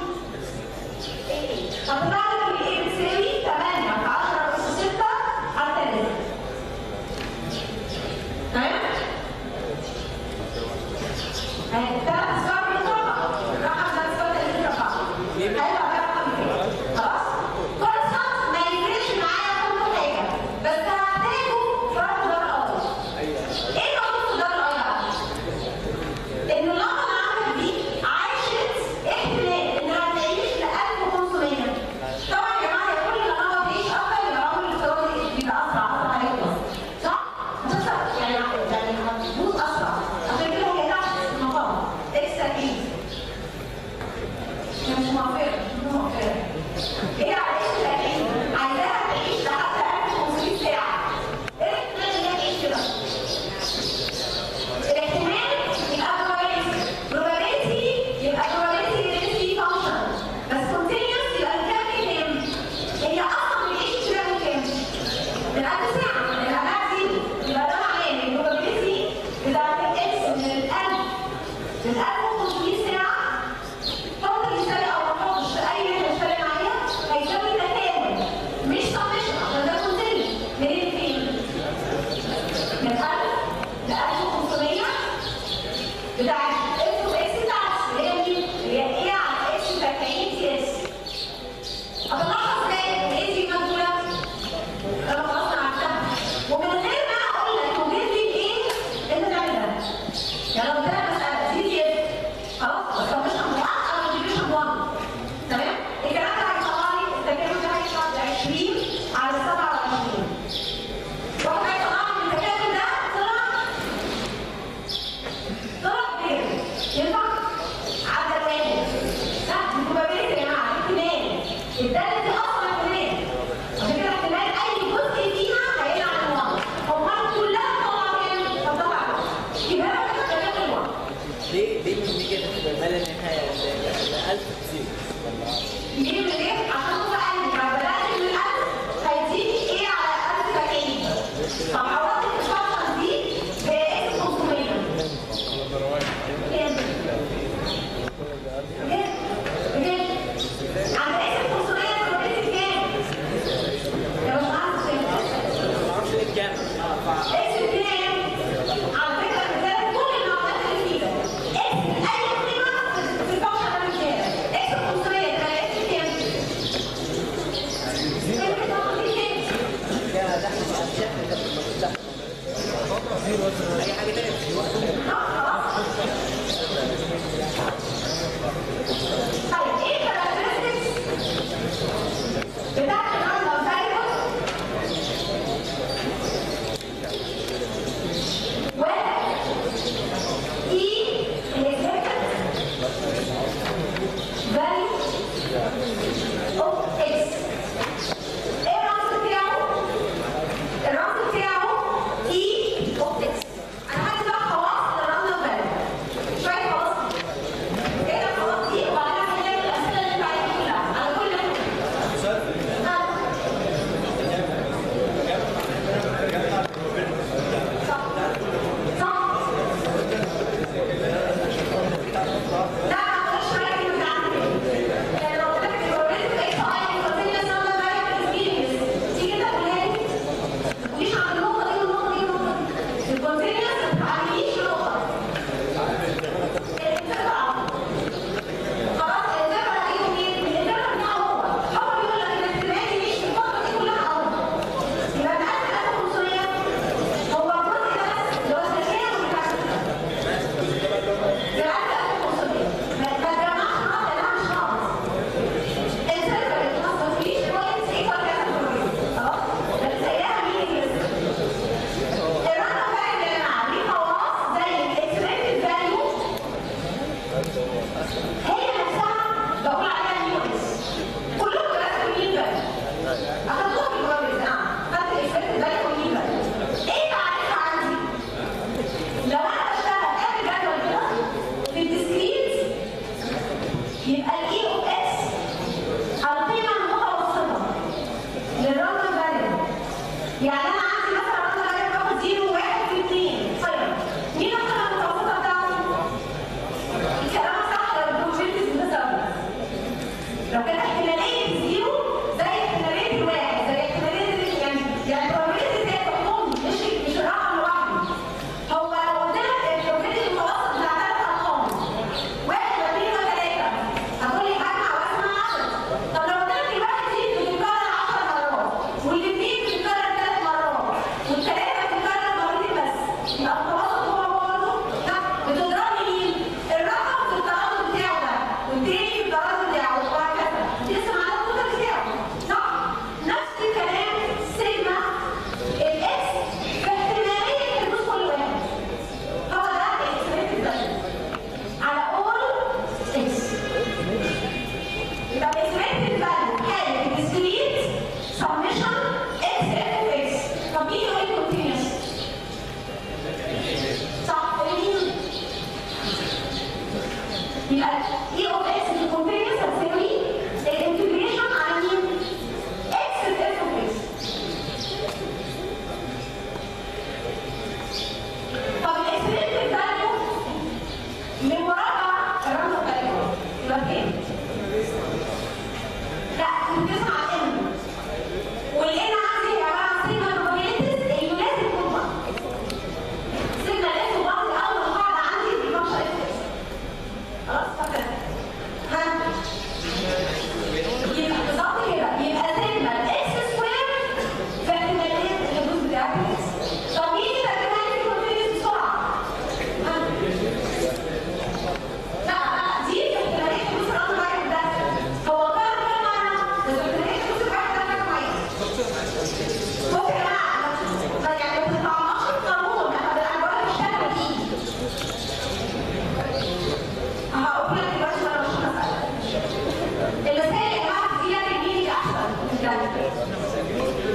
هتطلع لك الايه بتساوي 8 في 10 اس 6 على 3 تمام؟ الثلاث اصفار بتطبق رقم ده اصفار اللي بتطبق هيبقى بقى رقم كام؟ خلاص كل صف ما يفرقش معايا كل حاجه بس هحتاجه في رقم ده الاول ايه المطلوب في ده الاول ان اللقطه اللي عندك دي عاشت احتمال انها تعيش ل 1500 طبعا يا جماعه كل ما النمط بيعيش اكتر يبقى عمر الافتراضي بيبقى اسرع اسرع هيخلص صح؟ هتخسر يعني يعني هتموت اسرع عشان كده هي تحت المقام اكس تكليف هي مش موافقه مش موافقه هي عايشه تكليف عايزاها تعيش لحد 1500 ساعه ايه الاحتمال ان هي تعيش كده؟ الاحتمال يبقى probability probability يبقى probability density function بس continuous يبقى الكام كام؟ هي اصلا بتعيش كده من كام؟ من 1000 ساعة من الأبعاد زيرو يبقى ده معناه ان البروبابيلتي بتاعت الاكس من ال 1000 لل 1500 ساعة حط مثال او ما تحطش اي حاجة مثال معايا هيساوي تكامل مش summation عشان ده continuous منين لفين؟ من 1000 ل 1500 بتاع اف اوف اكس بتاعتي اللي هي مين؟ اللي هي ايه على اكس تكعيب تي اس هتلاحظ ازاي ان ايه دي مجهوله؟ انا خلاص انا عرفتها ومن غير ما اقول لك توجد لي ايه انت تعملها يعني لو قلت لك مساله دي تي اس خلاص بس لو مش نمبر 1 او ديفيجن 1 تمام؟ الكلام ده هيطلع لي التكامل ده هيطلع ب 20 على 27 واحد هيطلع لي التكامل ده طلع طلع كده ينفع عدد واحد لا دي probability يا جماعه احتمال الداله دي اصلا احتمال عشان كده احتمال اي جزء فيها هيقل عن الواحد امال كلها طالعه كام؟ هتطلع واحد يبقى انا كده تكامل واحد ليه ليه من نيجاتيف ما لا نهايه ل 1000 زيرو ليه من ايه؟ عشان هو قال لي لو بدات من الالف هيديني ايه على 1000 تكعيب طب عوضت الفانكشن دي باكس 500 كام؟ بجد بجد عند اكس 500 probability كام؟ يا باشمهندس كام؟ ما اعرفش ليه كام اكس بكام؟ على فكره مثال كل المعلومات اللي فيه ده اكس اي قيمه في الفانكشن ده بكام؟ اكس 500 يبقى اكس بكام؟ كام الفانكشن دي كام؟ كده ده الشكل ده ده اي حاجه تانيه طيب ايه الكاركترستكس بتاعت الراندوم فاريبل واحد اي الهيكل فاليو اوف اكس ايه الرمز بتاعه؟ الرمز بتاعه اي اوف اكس يبقى المتوسط هو هو برضه لا بتضربي مين؟ الرقم في التردد بتاعه ده والتاني في التردد بتاعه وهكذا تقسم على التوتال بتاعه صح؟ نفس الكلام سيجما الاكس في احتماليه حدوث كل واحد هو ده الاكسبكتد فاليو على اول اكس يبقى الاكسبكتد فاليو كانت discrete summation x f of x طب مين هو الكونتينوس؟ صح مين؟ يبقى اي اوف اكس في الكونتينوس هتساوي الانتجريشن على مين؟ اكس في اف اوف اكس طب الاكسبكتد فاليو لمراجعه الرقم فاليو يبقى كام؟ لا بتسمع الان والان عندي هي عباره عن سيجما probabilities اللي لازم تطلع سيجما لازم بعض اول قاعده عندي في الفانكشن اف خلاص فاكره ها يبقى بالظبط كده يبقى سيجما الاكس سكوير في احتماليه الحدوث بتاعت الاكس طب مين اللي احتماليه الكونتينيوس بسرعه؟ ها لا لا دي احتماليه حدوث الامر واحد بس هو كان كام مره بس احتماليه حدوث الواحد ده كام معين بصوا يا جماعه يعني ما بتطلعناش القانون احنا بنقعد نشتغل فيه هقول لك دلوقتي وانا مش مسألة المسائل يا جماعه فيها تجميل احسن من ده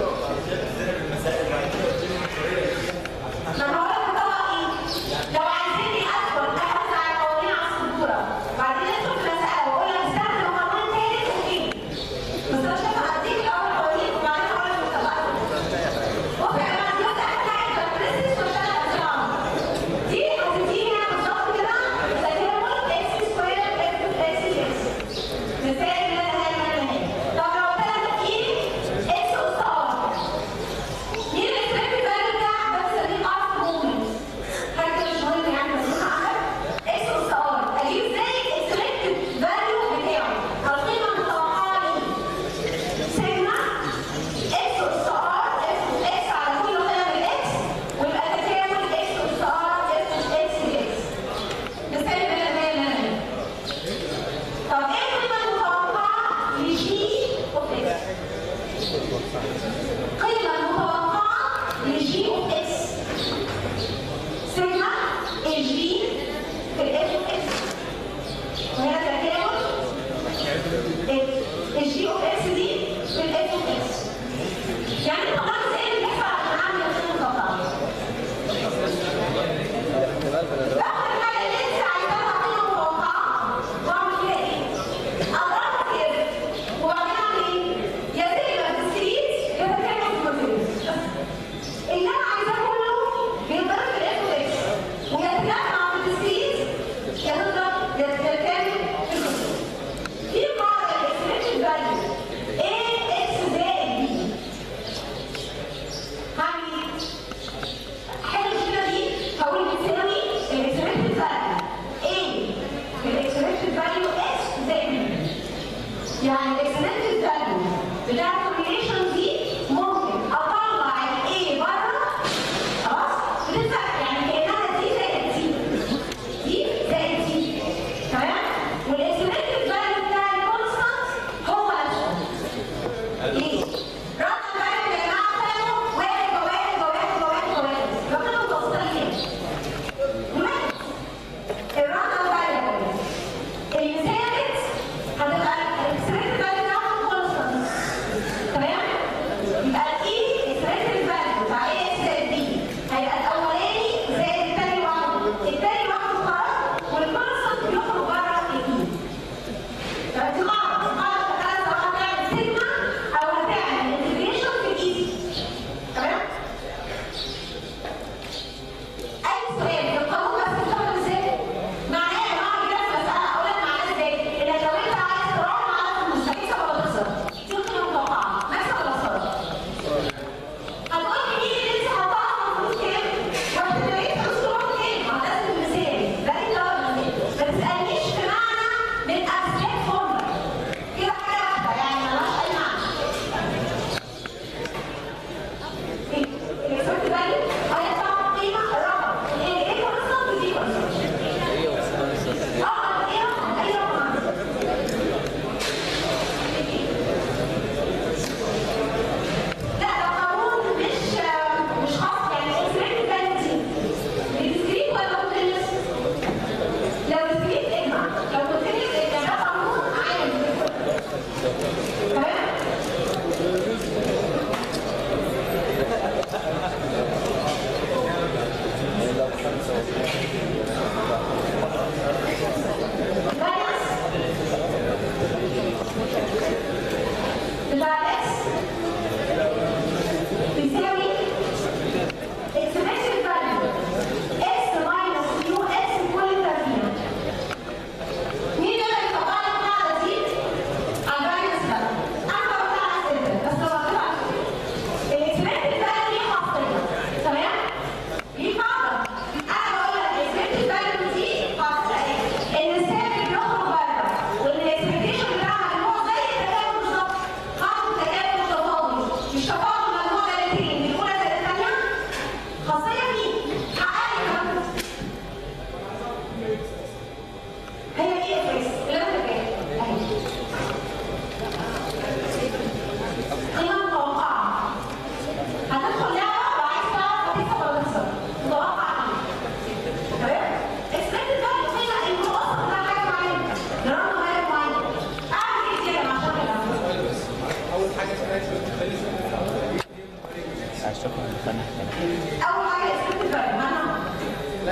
لما هقول لك طبعا ايه لو عايزيني ادخل احفظ على القوانين على السبوره بعدين ادخل في مساله واقول لك استخدم قانون ثالث اوكي بس انا شايفه هديك الاول قوانين وبعدين هقول لك مستقبلك بص يا جماعه دي بس اهم حاجه تركز واشتغل بسرعه دي هتديني هنا بالظبط كده تكامل اكس سكوير اكس اكس اكس مثال لا نهايه لا نهايه طب لو قلت لك ايه اكس اس ار مين الاكسبكتد فاليو بتاعك بس دي قاعده مومنت حاجه كده مش مهم يعني بس عندك اكس اس ار اجيب ازاي الاكسبكتد فاليو بتاعه القيمه المتوقعه ليه سيجما اكس اس ار اف اكس على كل قيم الاكس ويبقى تكامل اكس اس ار اف اكس اكس مثال بلا بلا طب ايه القيمه المتوقعه لجي اوف اكس قيمة المتوقعة لجي اوف اكس سيجما الجي في الاف اوف اكس وهنا تكامل الجي اوف اكس دي في الاف اوف اكس يعني انت ملاحظ ايه اللي بيحصل عشان اعمل القيمة المتوقعة؟ باخد الحاجة اللي انت عايزاها قيمة متوقعة واعمل فيها ايه؟ اضربها كده وبعدين اعمل ايه؟ يا سيجما ديسكريت يا تكامل كونتينوس اللي انا عايزاه كله بينضرب في الاف اوف اكس ويتجمع في الديسكريت يا تضرب يا تكامل في الكونتينوس في قاعدة الاكسبريشن فاليو A اكس زائد B هعمل ايه؟ حلو كده دي هقول بتساوي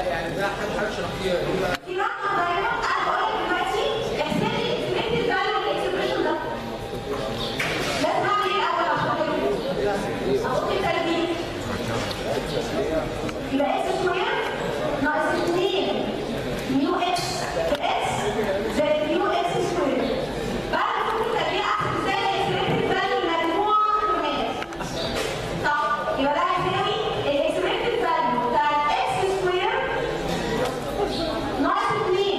يعني ده حد حد شرح فيه ايه بقى؟ في رقم دايما انا بقول لك دلوقتي احسبي الاكسبكتد فاليو الاكسبريشن ده لازم اعمل ايه الاول عشان اجيبه؟ احط التربيع يبقى اكس سكوير ناقص 2 ميو اكس في اكس زائد ميو اكس سكوير بعد ما احط التربيع احسب ازاي الاكسبكتد فاليو المجموع كميات صح يبقى ده هيساوي الاكسبكتد فاليو بتاع الاكس سكوير ناقص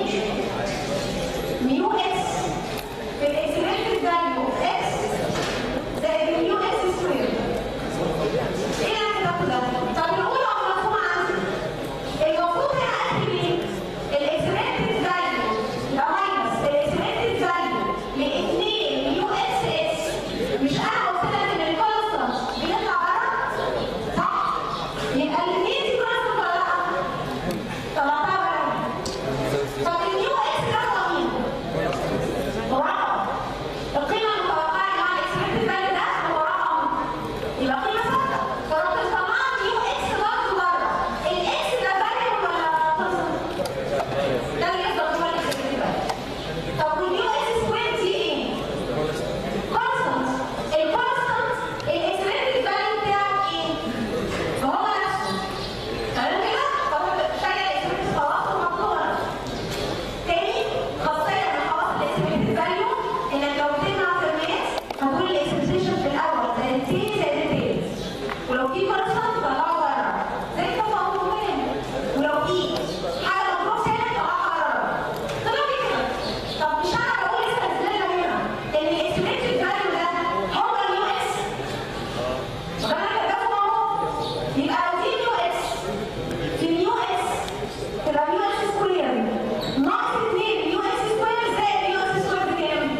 2 ميو اكس في الاكسبكتد فاليو اوف اكس زائد ميو اكس سكوير ايه اللي انا كتبته ده؟ طب الاولى مفهوم عندي المفروض هنا اكتب ايه؟ الاكسبكتد فاليو يبقى ماينس الاكسبكتد فاليو ل 2 ميو اكس اكس مش انا قلت لك ان الكونستنت بيطلع بره؟ صح؟ يبقى الاثنين دي كونستنت ولا لا؟ طلعتها بره طب النيو اكس ده هو مين؟ هو رقم القيمة المتوقعة مع الاكسبكتد فاليو ده هو رقم يبقى قيمة ثابتة فرحت طلعت نيو اكس برضه بره الاكس ده فاليو ولا كونستنت؟ ده اللي يفضل جوه الاكسبكتد فاليو طب والنيو اكس سكوير دي ايه؟ كونستنت الكونستنت الاكسبكتد فاليو بتاعه ايه؟ هو نفسه تمام كده؟ طب تخيل الاكسبكتد خلاص ومقدورة تاني خاصية من خواص الاكسبكتد فاليو انك لو بتجمع ترمات هتقول الاكسبكتيشن في الاول زي التاني زي التالت ولو في كونستنت طلعه بره زي التفاضل مهم ولو في حاجة مضروب ثابت طلعها بره طلع في كده طب مش انا بقول استنزلنا هنا ان الاكسبكتد فاليو ده هو اليو اس طب انا كتبته اهو يبقى لو في نيو اكس في نيو اكس تبقى نيو اكس سكوير ناقص 2 نيو اكس سكوير زائد نيو اكس سكوير بكام؟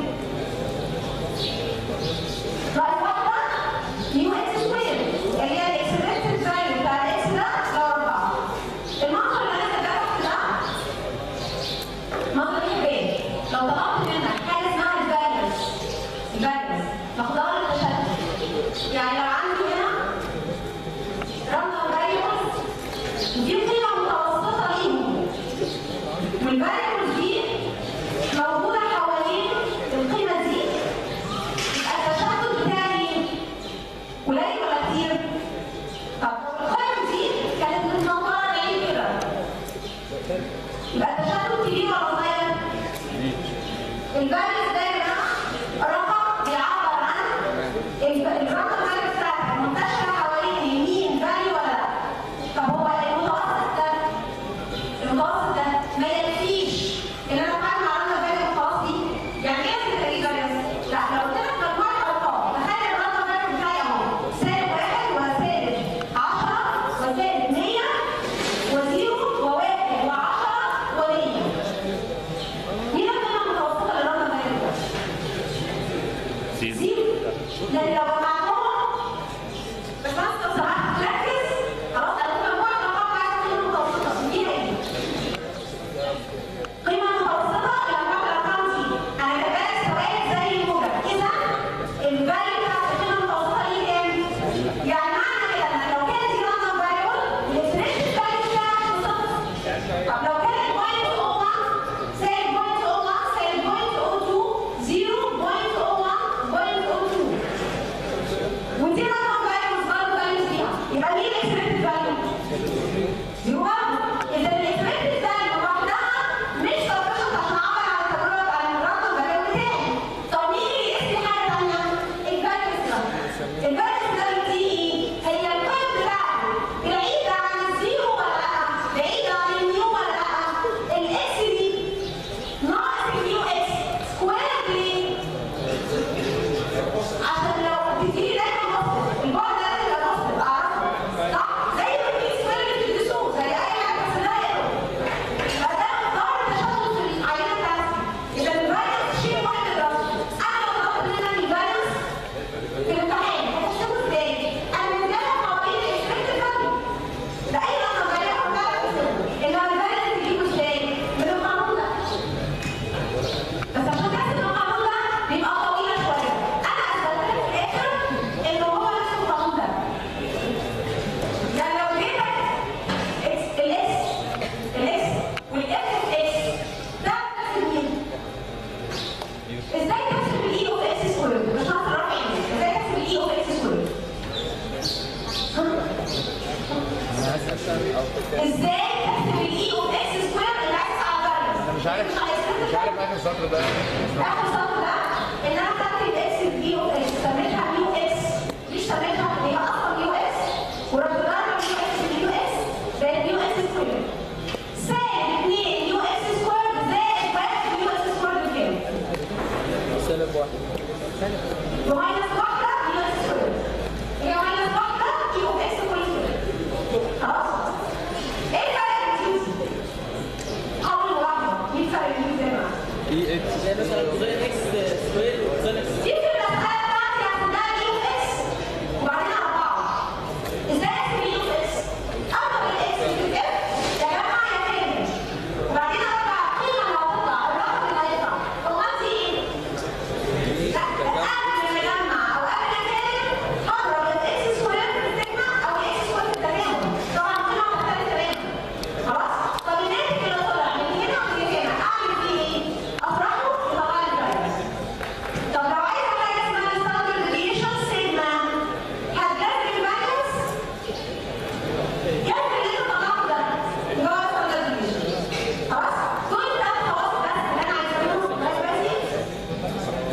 ناقص واحدة نيو اكس سكوير اللي هي الاكسبكتد فاليو بتاع الاكس ده لأربعة المنظر اللي انا كتبته ده منظر ايه لو طلبت منك حاجة اسمها الفاليوز الفاليوز مقدار التشتت يعني لو عندي هنا random variables دي قيمة متوسطة ليهم والفاريبلز دي موجودة حوالين القيمة دي يبقى التشتت بتاعي قليل ولا كتير؟ طب القيم دي كانت متنطرة بعيد كده يبقى التشتت كبير ولا صغير؟ الفاليوز ده يا جماعة رقم بيعبر عن الف- الرقم ده بتاعتك منتشرة حوالين اليمين فاليو ولا لا؟ طب هو المتوسط ده المتوسط ده ما يكفيش ان انا اقارن عرضنا فاليو وخلاص دي يعني ايه في التاريخ فاليوز؟ لا لو قلت لك مجموعة ارقام تخيل الرقم فاليو بتاعي اهو سالب واحد وسالب 10 وسالب 100 وزيرو وواحد و10 و100 مين القيمة المتوسطة للرقم فاليو ده؟ زيرو لان لو جمعتهم بس بس لو سمحت ركز خلاص انا ممكن اقول ارقام عايز تكون متوسطه دي هي عارف مش عارف اخر سطر ده اخر سطر ده ان انا خدت الاكس دي او اكس سميتها يو اس مش سميتها هي اصلا يو اس ورحت ضربه يو اس باليو اس بقت يو اس سكوير سالب 2 يو اس سكوير زائد 1 يو اس سكوير بكام؟ سالب واحد وماينس واحدة يو اس سكوير هي ماينس واحدة يو اس كل سكوير خلاص؟ ايه الفرق بين حول واحدة مين فرق بين زي ما اي اكس زي مثلا كوزين اكس سكوير وكوزين اكس دي في المسألة بتاعتي هتديها يو اس وبعدين أربعة ازاي اكتب يو اس؟ أضرب الاكس في الاف يا جماعة يا تاني وبعدين أربع القيمة اللي هتطلع الرقم اللي هيطلع هو انت ايه؟ لا قبل ما اجمع او قبل ما اكتب هضرب الاكس سكوير في السيجما او الاكس سكوير في التجاوب طبعا القيمة مختلفة تماما خلاص؟ طب الناتج اللي طلع من هنا ومن هنا اعمل فيه ايه؟ اطرحه يطلع لي الفرق طب لو عايزه حاجه اسمها ستاندرد ديفيشن سيجما هتجذب الفاليوز جذب اللي انت طلعته ده اللي هو ستاندرد ديفيشن خلاص دول ده خلاص بس اللي انا عايزه منهم بس بس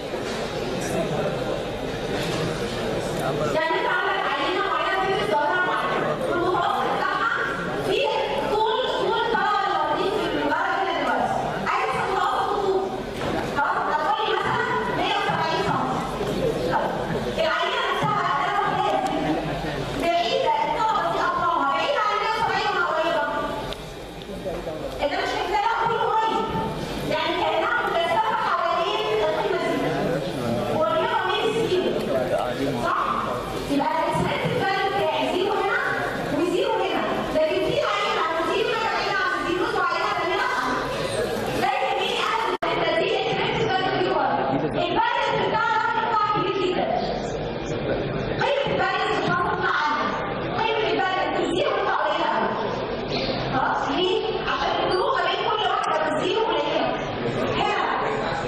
يعني انت عندك عينه معينه في الظاهره معينه والمتوسط بتاعها في طول طول الطلبه اللي واخدين في المباراه كده دلوقتي عايز تحسب متوسط الطول خلاص هتقولي مثلا 170 سم طيب العينه نفسها انا واخداها بعيده الطلبه دي اطلالها بعيده عن 170 ولا قريبه؟ اللي مش شايفاها كل قريب يعني كانها متلفه حوالين القيمه دي قريبه من الزيرو صح؟ يبقى الاكسبكتد فاليو بتاعي زيرو هنا وزيرو هنا لكن في عينه عن زيرو هنا بعيده عن الزيرو وعينه ثانيه لا ده يهمني انا انت دي الاكسبكتد فاليو دي ورا الفاليو بتاعها بتطلع كبير جدا قيمه الفاليو مش هتطلع عاليه قيمه الفاليو الزيرو بتطلع قليله قوي خلاص ليه؟ عشان الفروق ما بين كل واحده والزيرو قليله هنا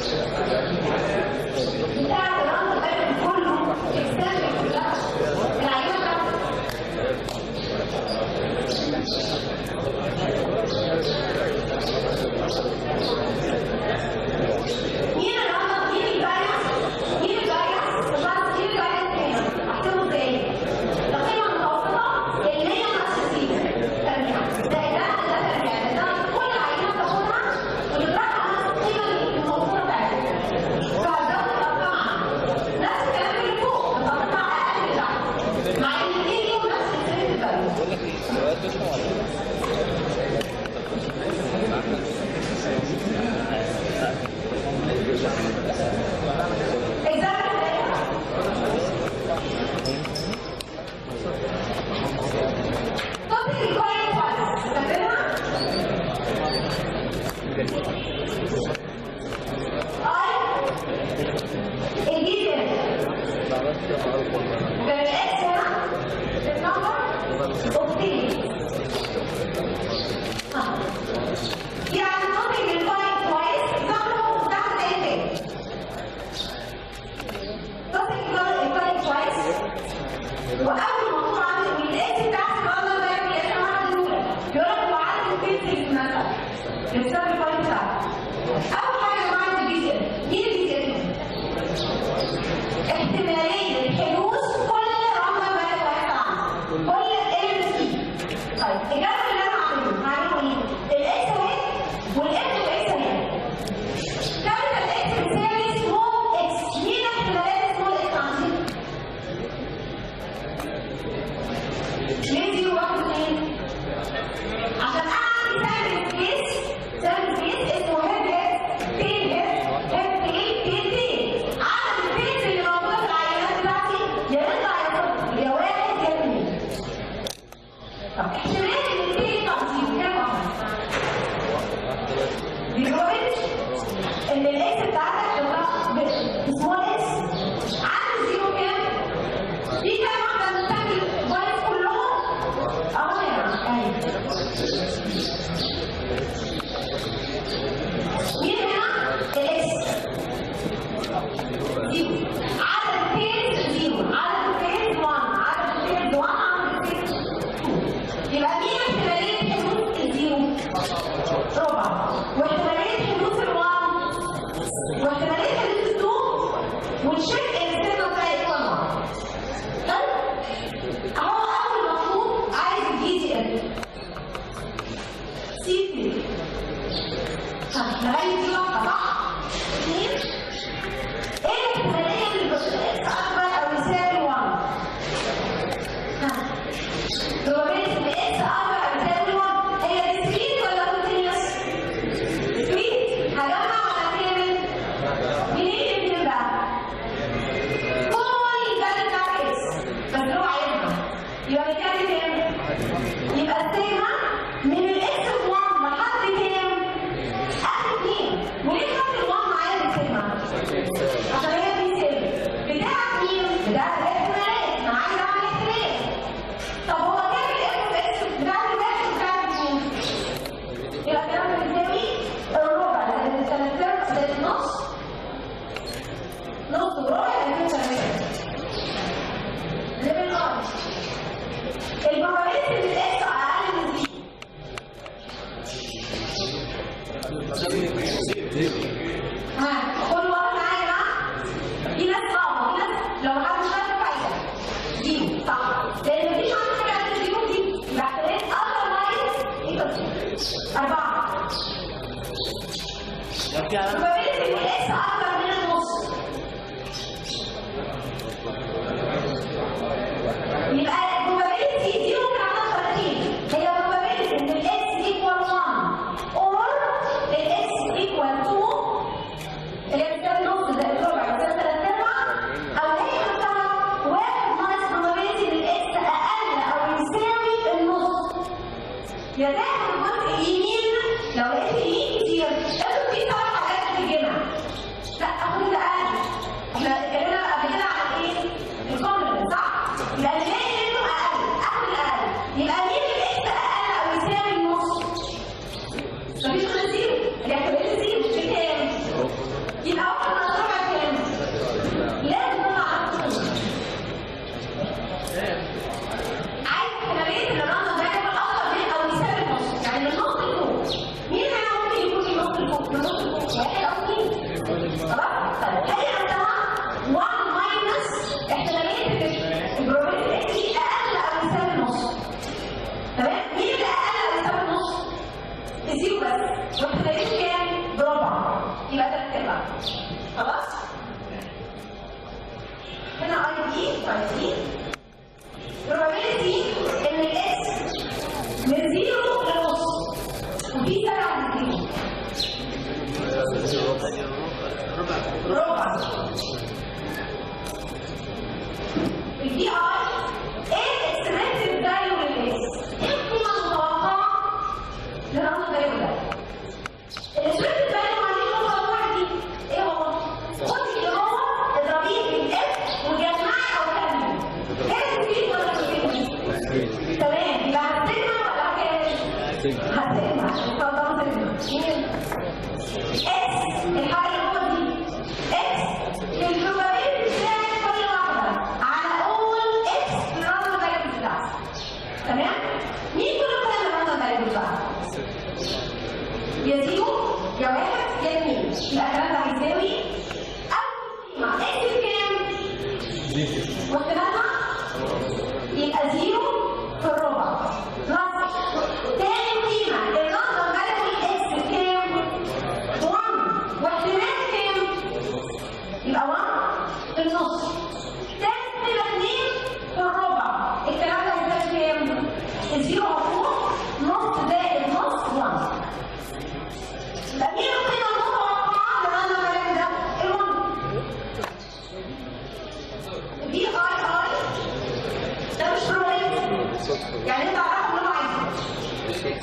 بتاع الرمز ده كله extended كلها العينه بتاعته مين الرمز مين الفارس مين الفارس بس مين الفارس هنا احسبه ازاي القيمه المتوسطه اللي هي ناقص ترجع ده ده ده ترجع ده كل عينه بتاخدها وتطرحها على القيمه المتوسطه بتاعتها فهتزود الارقام نفس الكلام اللي فوق هتطلع اقل من تحت مع ان الاثنين ليهم نفس السيرت فاليو Topic required twice. فاكرها؟ I الجيل هنا فالاكس هنا النمبر اوبتين يعني topic required twice example تحت اي تاني topic required twice واول ما تطلع عندك الاكس بتاعت الرقم ده يعمل ايه واحد الاولى يقول لك معدل الفيزيك مثلا السبب البوينت بتاعته اول حاجه يا جماعه الفيزيك مين الفيزيك احتماليه حدوث كل رقم بلد واحد عنه كل ال سي طيب الجدول اللي انا عامله هعمله ايه الاكس اهي والاكس والاكس اهي كابيتال اكس بتساوي سمول اكس مين احتمالات سمول اكس عندي ليه زيرو واحد اتنين؟ عشان انا عندي سامبل سبيس سامبل سبيس اسمه هيد هيد تيل هيد هيد تيل تيل تيل عدد البيتس اللي موجوده في العينات بتاعتي يا سي 2 لغايه دي واحده صح؟ اثنين ايه الاحتماليه اللي الاكس اكبر او يساوي 1 ها probability ان اكس اكبر او يساوي 1 هي discrete ولا continuous؟ discrete هجمع ولا كامل؟ منين الاثنين بقى؟ كل ده بتاع اكس بس هو عايزها يبقى بيتكلم كام؟ يبقى السيجما من الاكس 1 لحد كام؟ اخر اثنين وليه خدت ال 1 معايا السيجما؟ عشان هي دي سيجما بتاعت مين؟ بتاعت الاحتمالات انا عايز اعمل احتمال طب هو كام الاكس اكس بتاعت الواحد بتاعت مين؟ يبقى الكلام ده بيساوي الربع لان الثلاث ارباع زائد نص نص وربع يعني ثلاثة ليفل ار البروبابيلتي ان الاكس اقل من دي ها كل واحد معايا بقى في ناس صعبه في ناس لو حد مش فاكر فايده دي صح لان مفيش عندك حاجه قبل دي ودي يبقى احتمال اذروايز اربعه لو في علامة probability ان الاكس اكبر من النص يبقى probability دي ممكن اعملها طريقتين هي probability ان الاكس equal 1 or الاكس equal 2 اللي هي بتساوي نص زائد ربع بتساوي ثلاث ارباع او هي نفسها واحد ناقص probability ان الاكس اقل او يساوي النص يا داخل الجزء اليمين لو لقيت اليمين كتير افرض في ثلاث حاجات في الجمع لا اخد اللي اقل احنا اتكلمنا قبل كده عن ايه؟ الكومبلمنت صح؟ يبقى اللي باقي منه اقل اخد الاقل يبقى مين الاكس اقل او يساوي النص؟ مفيش غير زيرو الاحتمال زيرو بكام؟ يبقى واحد ناقص ربع كام؟ لازم نطلع على النص. عايز احتماليه ان الرقم ده يكون اكتر من او يساوي النص يعني من النص لفوق مين هنا ممكن يكون من النص لفوق من النص لفوق واحد او اثنين خلاص طيب هي عندها 1 ماينس احتماليه ان البروبابيلتي دي اقل او يساوي النص تمام مين اللي اقل او يساوي النص زيرو بس واحتماليته كام بربع يبقى ثلاث ارباع خلاص هنا اي دي اي دي probability ان الاكس من زيرو لنص وفي سبعة من زيرو ربع البي اي ايه الاكسبكتد فاليو للاكس؟ ايه القيمة المتوقعة للرقم الفاليو ده؟ الاكسبكتد فاليو عندي نقطة واحد دي ايه هو؟ خدي اللي هو اضربيه بالاكس وجمعي او كملي كام تزيد ولا تزيد؟ تمام يبقى هتسمع ولا هتكمل؟ هتسمع اتفضل سمع اكس الحاجة اللي هو دي اكس البروبابيلتي بتاعت كل واحدة على اول اكس في الرقم الفاليو بتاعها تمام؟ مين كل واحدة من الرقم الفاليو بتاعها؟ يا زيرو يا واحد يا اثنين يبقى الكلام ده هيساوي اول قيمة اكس بكام؟ واحتمالها يبقى زيرو في الربع بلس تاني قيمة الرقم فاليو الاكس بكام؟ 1 واحتمال كام؟ يبقى 1 في النص تالت قيمة 2 في الربع الكلام ده هيساوي كام؟ الزيرو مفروض نص زائد نص 1 يبقى مين القيمة المتوقعة للرقم الفاليو ده؟ ال1 دي اي اي ده مش probability يعني انت عارف اللي هو عايزه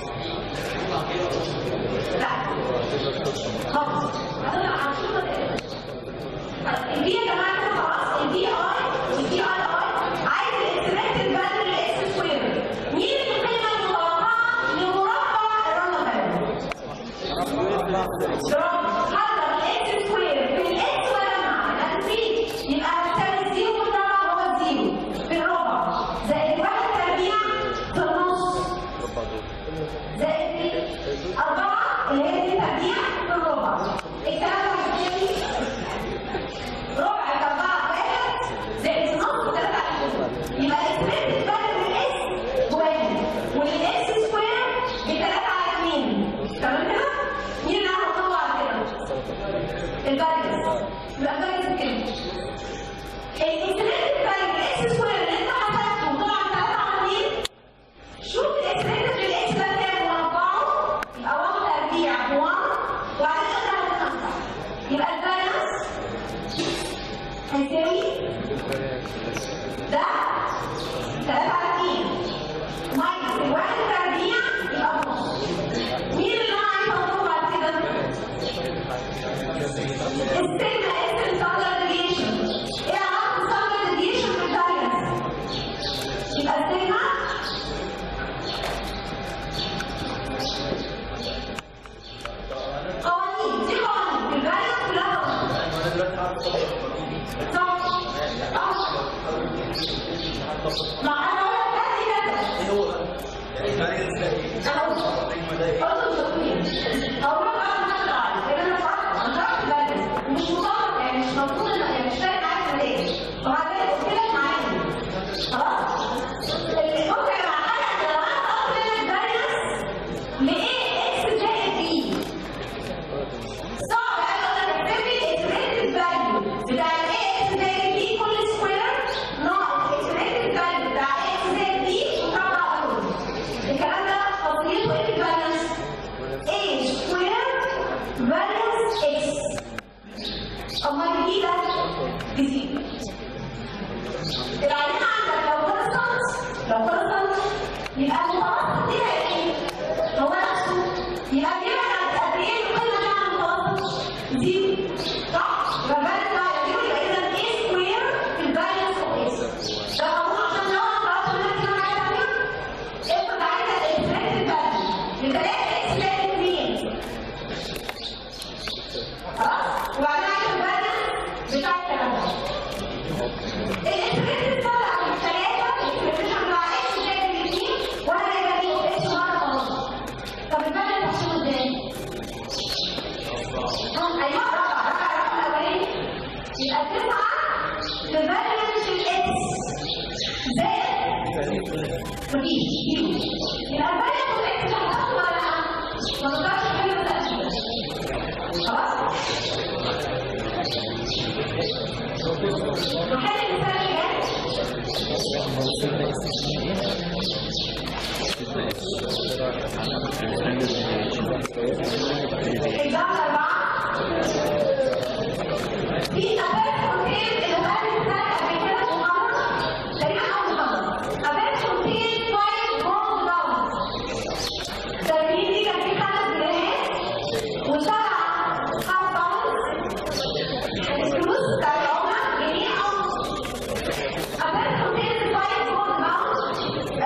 لا خالص هتطلع على الشغل ده طيب البي يا جماعه كده خلاص البي اي والبي اي اي عايز الاكسبكتد فاليو للاكس سكوير مين القيمه المتوقعه لمربع الرقم برافو حضر الاكس سكوير في الاكس ولا مع هتفيد يبقى هتساوي الزيرو في الربع هو الزيرو في الربع زائد واحد تربيع في النص زائد ايه؟ أربعة اللي هي دي تربيع في الربع الكلام ده هيساوي ربع في أربعة واحد زائد نص ثلاثة يبقى الاكسبكتد فاليو للاكس بواحد وللاكس سكوير بثلاثة على اثنين تزيد العينة عندك لو كونستانت لو كونستانت يبقى المتوسط دي ايه؟ هو نفسه يبقى بيبعد قد ايه القيمة دي عن المتوسط؟ تزيد صح؟ يبقى الفاليو بتاع يزيد يبقى اذا ايه سكوير في الفاليوز اوف اكس ده قانون عشان لو انا طلبت منك كلمة حاجة تانية افرض عايزة الاكسبكتد فاليو لثلاثة اكس زائد اثنين خلاص؟ وبعدين عايزة الفاليو بتاع الكلام ده الاكسبريشن طلع من ثلاثة الاكسبريشن بتاع اكس زائد الاثنين وانا جايبه دي اكس مرة خلاص طب البدل تحسبه ازاي؟ هم ايوه رقع رقع الرقم الاولاني يبقى تسعة تبدل الاكس زائد مفيش زيرو يبقى البدل الاكس هتحسب ولا لا؟ ما تقدرش تحل مسألة خلاص؟ محل المثال الجاي الجملة أربعة في أبات كونتين الأبات المثال قبل كده في محاضرة تقريبا أول محاضرة أبات كونتين فايف جولد باونز التمرين دي كان فيه خمس جنيهات وسبع خمس باونز الفلوس بتاع العملة جنيه أو أبات كونتين فايف جولد باونز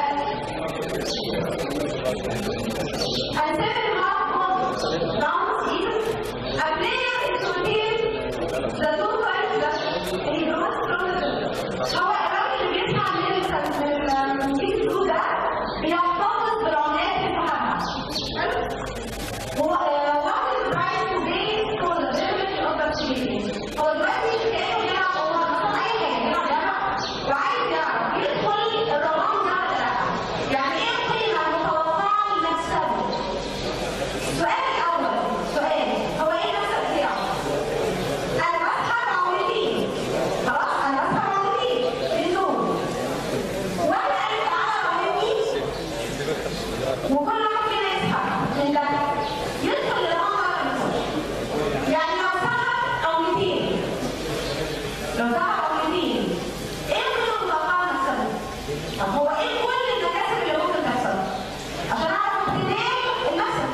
and seven half pounds rounds each. A player is contained the two points that he draws from the هو الراجل اللي بيسمع من الموسيقى ده بيحتفظ بالعملات اللي فهمها. هو what is the price to pay for the benefit of the activity؟ هو دلوقتي كأنه بيلعب هو مثلا أي حاجة بيلعب لعبة وعايز يعرف يدخل الرقم ده ولا لأ؟ يعني إيه القيمة المتوقعة لمكسبه؟ السؤال الأول سؤال هو إيه المكسب بتاعه؟ أنا بسحب عملتين خلاص أنا بسحب عملتين بدون واحد قال لي تعالى عملتين وكل واحد فينا يسحب من ده يدخل للرقم على المكسب يعني لو سحب عملتين لو سحب عملتين إيه القيمة المتوقعة لمكسبه؟ طب هو إيه كل المكاسب اللي ممكن تحصل؟ عشان أعرف احتمال المكسب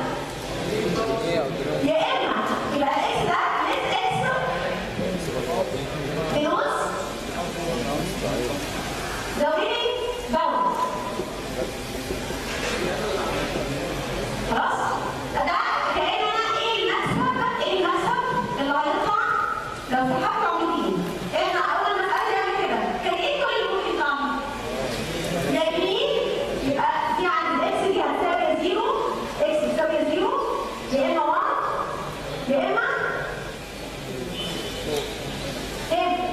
يا اما يبقى الاكس ده نت اكس فلوس زودني باوند خلاص ده كأن انا ايه المكسب ايه المكسب اللي هيطلع لو سحبت عمودين احنا اول ما سألت يعني كده كان ايه كل اللي ممكن يطلع يا يمين يبقى دي عند الاكس دي هتساوي زيرو اكس بتساوي زيرو يا اما 1 يا اما ايه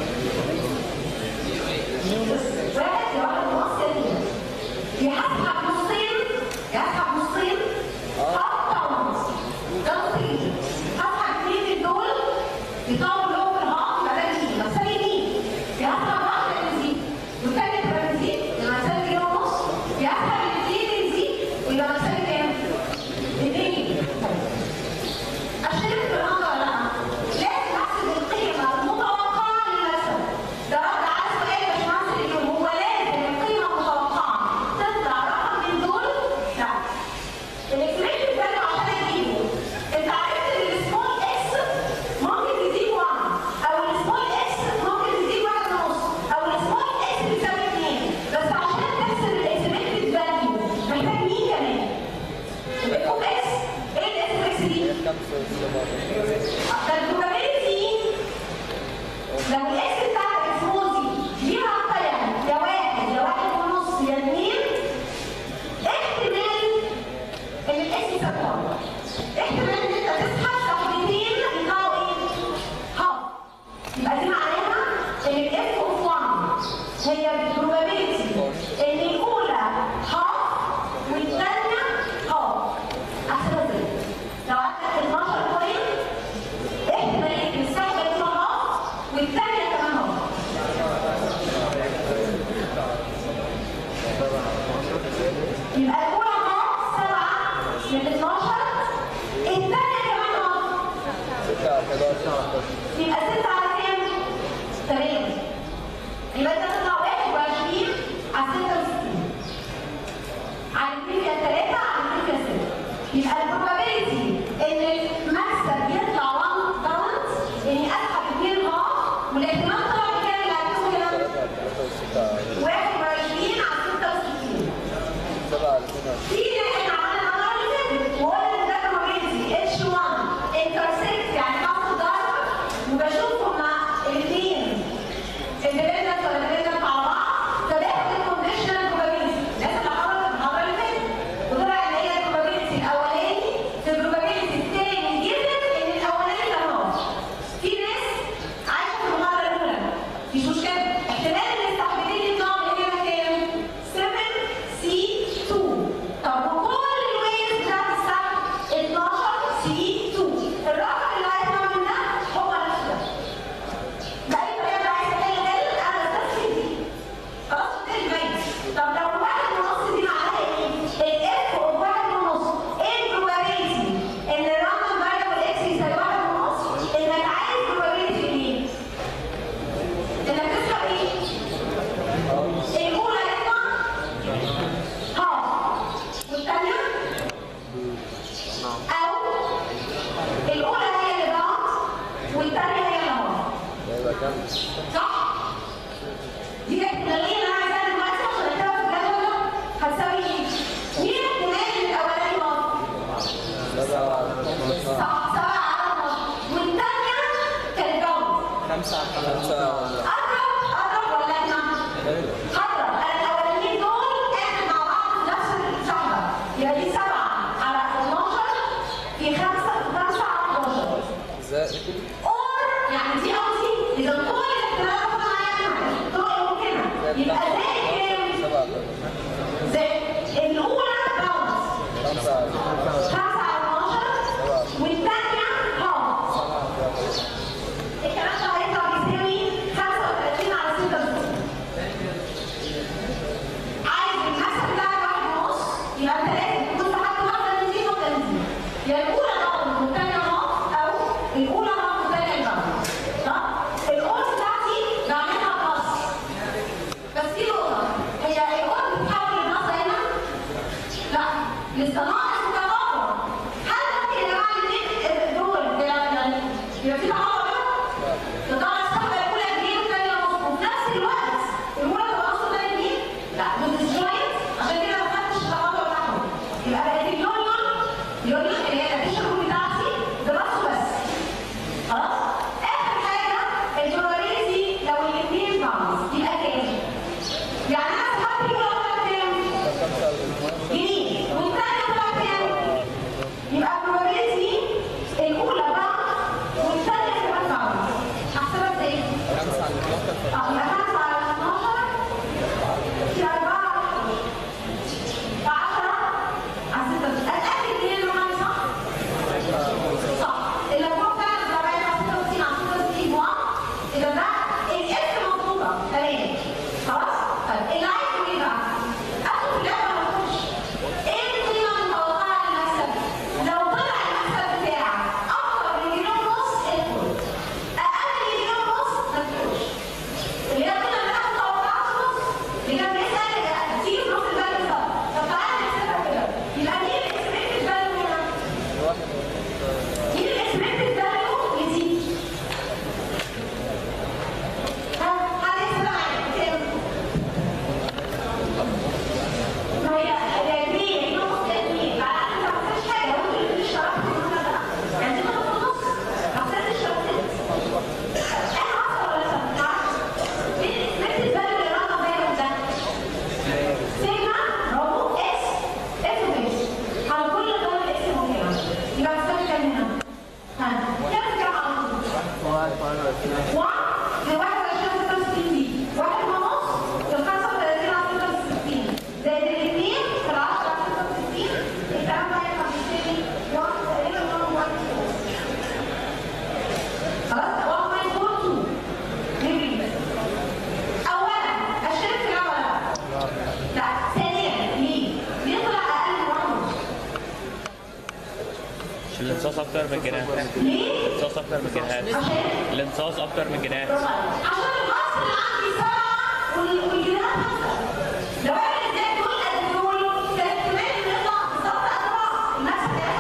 واحد يا واحد ونص يا اتنين يسحب نصين يسحب نصين هاف باوند ده نصين هسحب اتنين من دول يطلعوا لهم في الهاف يبقى ده جنيه بس هي جنيه يسحب واحدة بنزين والتانية تبقى بنزين يبقى مساوي جنيه ونص يسحب الاثنين بنزين ويبقى مساوي كام؟ اتنين جنيه عشان في الأمر ولا لا؟ لازم أحسب القيمة المتوقعة للمكسب. ده رد على سؤال يا باشمهندس اليوم هو لازم القيمة المتوقعة تطلع رقم من دول؟ لا. الاكسبريشن فاليو عشان اجيبه انت عرفت ان السمول اكس ممكن تزيد 1 او السمول اكس ممكن تزيد 1 ونص او السمول اكس بتساوي 2 بس عشان تحسب الاكسبريشن فاليو محتاج مين كمان؟ الاف اكس ايه الاف اكس دي؟ البروبابيلتي لو الاكس بتاعتك سموزي ليها قيم يا واحد يا واحد ونص يا اتنين احتمال ان الاكس يساوي احتمال ان انت تسحب صاحبتين يطلعوا ايه؟ هاف يبقى دي معناها ان الاف اوف 1 هي البروبابيلتي ان الاولى هاف والثانيه هاف احسبها ازاي؟ لو عندك 12 بوينت احتمال ان السحبه يطلع هاف والثانيه كمان هاف يبقى الأولى هاف سبعة من 12 الثانية كمان هاف يبقى 6 على كام؟ يبقى البروبابيلتي ان المكسب يطلع 1 بالانس يعني اسحب 2 غاف والاحتمال طلع بكام اللي هتكون هنا 21 على 66 في احنا عملنا المره اللي فاتت وقلنا ان ده probability H1 intersect يعني خط ضرب وبشوف هما الاثنين independent ولا dependent على بعض فباخد الكونديشنال probability الناس اللي حضرت المحاضره اللي فاتت وطلع ان هي البروبابيلتي الاولاني في البروبابيلتي الثاني جدا ان الاولاني كان هو في ناس عايشه في المحاضره الاولى مفيش مشكله احتمال ان التحديدين يطلعوا من هنا كام؟ 7 سي 2 طب وكل الويز بتاعت السحب 12 سي 2 الرقم اللي هيطلع من ده هو نفس ده بأي طريقة بقى عايز تحل ده انا بستفسر دي خلاص بالتالي باين طب لو الواحد ونص دي معناها ايه؟ الاف اوف واحد ونص ايه البروبابيلتي ان الرقم فاريبل اكس يساوي واحد ونص انك عايز بروبابيلتي ايه؟ انك تسحب ايه؟ الاولى يطلع هاف والثانيه او الاولى هي اللي ضغط والثانيه هي اللي هاف صح؟ دي الاحتماليه اللي انا عايزاها دلوقتي عشان اكتبها في الجدول ده هتساوي ايه؟ مين الاحتمال ان الاولاني هاف؟ صح سبعة على 12 والثانيه كانت ضغط خمسة على خمسة قرب قرب ولا احنا؟ قرب انا الاولانيين دول احنا مع بعض في نفس الشهر يبقى دي 7 على 12 في 5 5 على 11 زائد اور يعني دي او دي اذا كل الاحتمالات طبعا معايا منها طرق ممكنه يبقى زائد كام؟ سبعة زائد الاولى باونس خمسة 5 على 12 والثانيه هاف الكلام ده هيطلع بيساوي 35 على 66 عايز المكسب بتاعك واحد ونص يبقى انت لازم تكون سحبت واحده من دي واحده من دي يا الاولى ضغط والثانيه هاف او الاولى هاف والثانيه ضغط صح؟ القرص بتاعتي بعملها بلس بس في نقطه هي القرص بتتحول لنص هنا؟ لا لسه ناقص تضافر هل ممكن يا جماعه الاثنين دول يعني يبقى في تضافر تضاعف الصفحه الاولى جنيه والثانيه نص وفي نفس الوقت الاولى تبقى نص والثانيه جنيه لا بالديسجوينت عشان كده ما خدتش التضافر بتاعهم يبقى بقت اليونيون اليونيون اللي هي الاديشن بتاعتي دراسه بس خلاص اخر حاجه البروبابيلتي لو الاثنين باونس يبقى كام؟ يعني انا سحبت الاولى طلعت كام؟ جنيه والثانيه طلعت كام؟ يبقى probability الاولى باونس والثانيه تبقى باونس احسبها ازاي؟ خمسة على 12 اه يبقى 5 على 12 في 4 10 على 6 اتاكد ان المعاني صح؟ صح الارقام فعلا طبيعيه 66 على 66 واحد اذا ده الاف مظبوطه تمام خلاص؟ طيب اللي عايزه ايه بقى؟ ادخل في اللعبه ولا اخش؟ ايه القيمه المتوقعه للمكسب؟ لو طلع المكسب بتاعك اكتر من جنيه ونص ادخل اقل من جنيه ونص ما تدخلش اللي هي القيمه اللي انا متوقعها نص اللي كان بيسال تيجي في نص الفاليو ده طب تعالى نحسبها كده يبقى مين الاكسبكتد فاليو هنا؟ مين الاكسبكتد فاليو يزيد؟ ها حد يحسب معايا كام؟ ما هي هي كبيرة هي نص كبير بعد انت ما خسرتش حاجة لو انت اللي اشتركت في المبلغ ده يعني انت في النص ما خسرتش اشتركت انا عارفة ولا لا؟ مش عارفة مين الاكسبكتد فاليو اللي رقم باين ده؟ سيجما برافو اكس اكس وبيس على كل ضرب اكس ممكنة يبقى هتساوي كام هنا؟ ها كام كام على طول؟ واحد لواحد وعشرين ستة وستين دي واحد ونص في الخمسة وثلاثين على ستة وستين زائد الاثنين في العشرة على ستة وستين الكلام ده هيطلع بيساوي واحد تقريبا واحد واحد خلاص واحد واحد فور تو نجري أولا أشترك في الأول ولا لا؟ لا ثانيا ليه؟ ليه طلع أقل من واحد ونص؟ عشان الانصاص اكتر من الجناح ليه؟ الانصاص اكتر من الجناحات عشان الانصاص اكتر من الجناح برافو عليك. عشان الغصب اللي عندي سبعة وال- والجنيهات خمسة. لو احنا ادينا دول قد دول كان احتمال ان يطلع بالظبط قد بعض. المكسب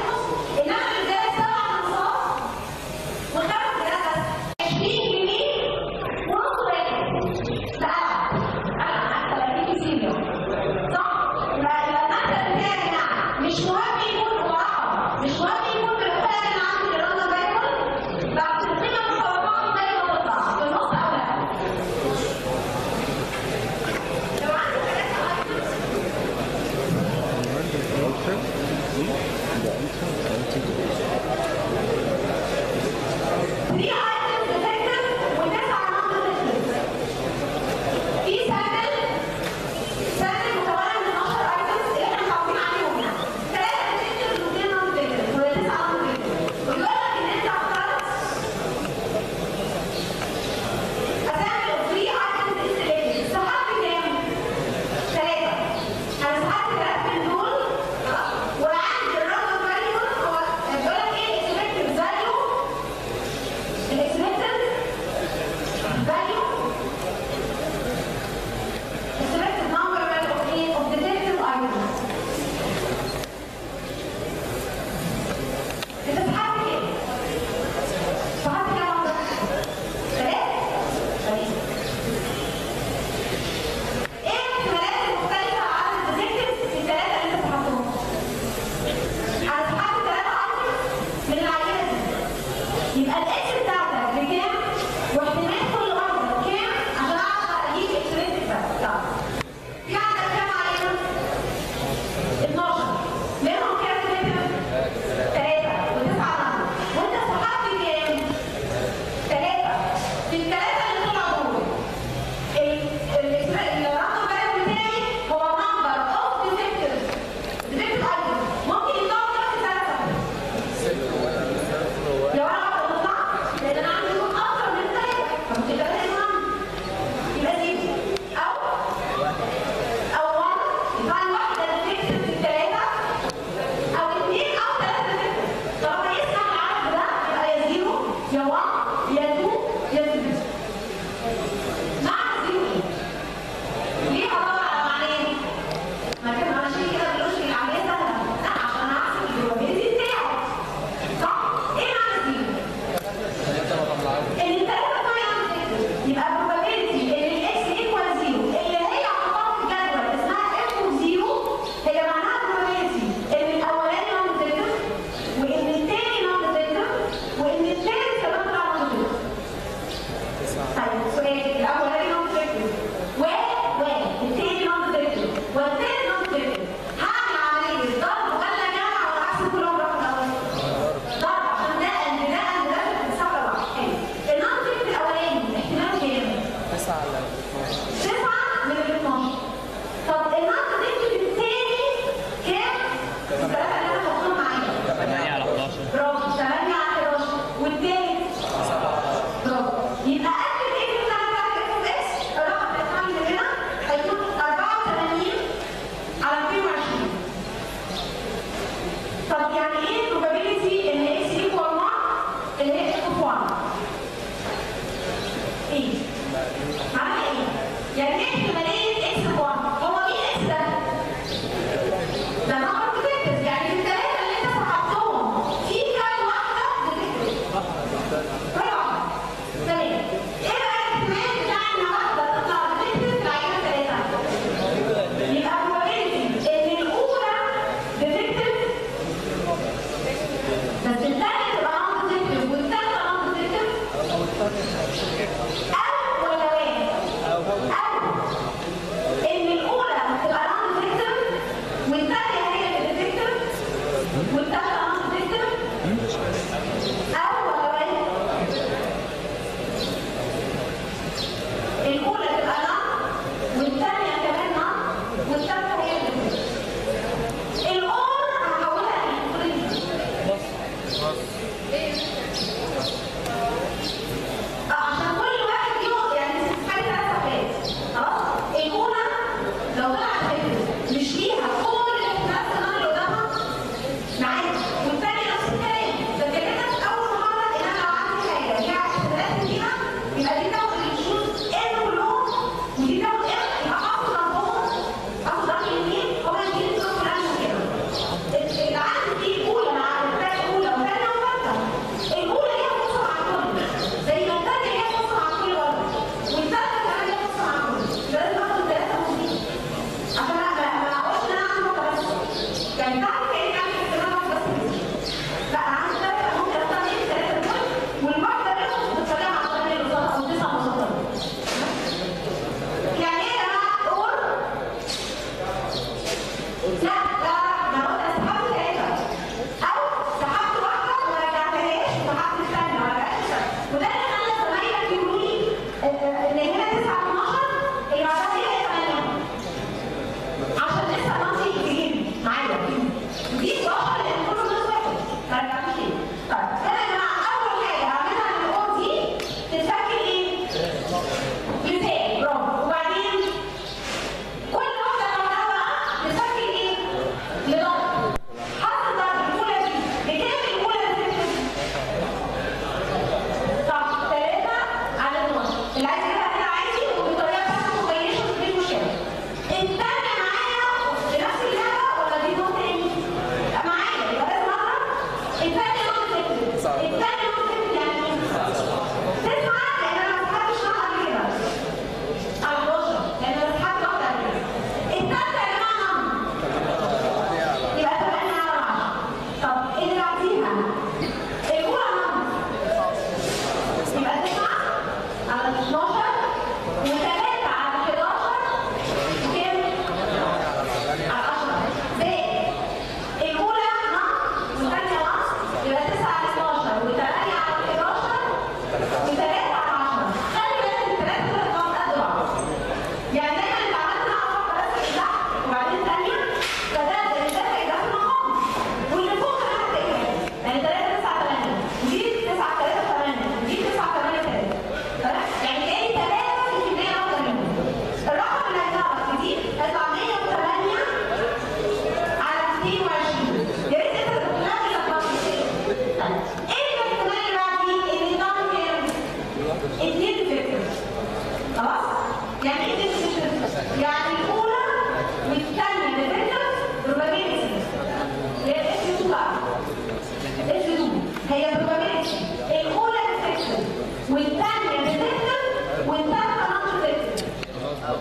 الثانيه ممكن يعني ايه؟ تسعه لان انا ما سحبتش واحده قبل كده او 11 لان انا سحبت واحده قبل كده الثالثه يا جماعه نمبر يبقى 8 على 10 طب اللي بعديها الاولى نمبر يبقى 9 على 12 و3 على 11 كام؟ على 10 زائد الأولى نص والثانية نص يبقى 9 على 12 و8 على 11 و3 على 10 خلي بالك الثلاثة دول ارقام قد بعض يعني دايما انت عملت نقطة بس تحت وبعدين ثانية فده ده ده هيبقى في مقام واللي فوق كمان هتقفل يعني 3 9 8 ودي 9 3 8 ودي 9 8 3 تمام يعني كأني 3 في كمية واحدة منهم الرقم اللي هيطلع في دي هيطلع 108 على 22 يا ريت انت تلاقي لخبطه كده ايه الاحتمال اللي بعديه ان النظام كام؟ اتنين فكر خلاص؟ يعني ايه اتنين فكر؟ يعني الاولى والثانيه بفكر probability هي الاس 2 بقى اس 2 هي probability الاولى بفكر والثانيه بفكر والثالثه نون فكر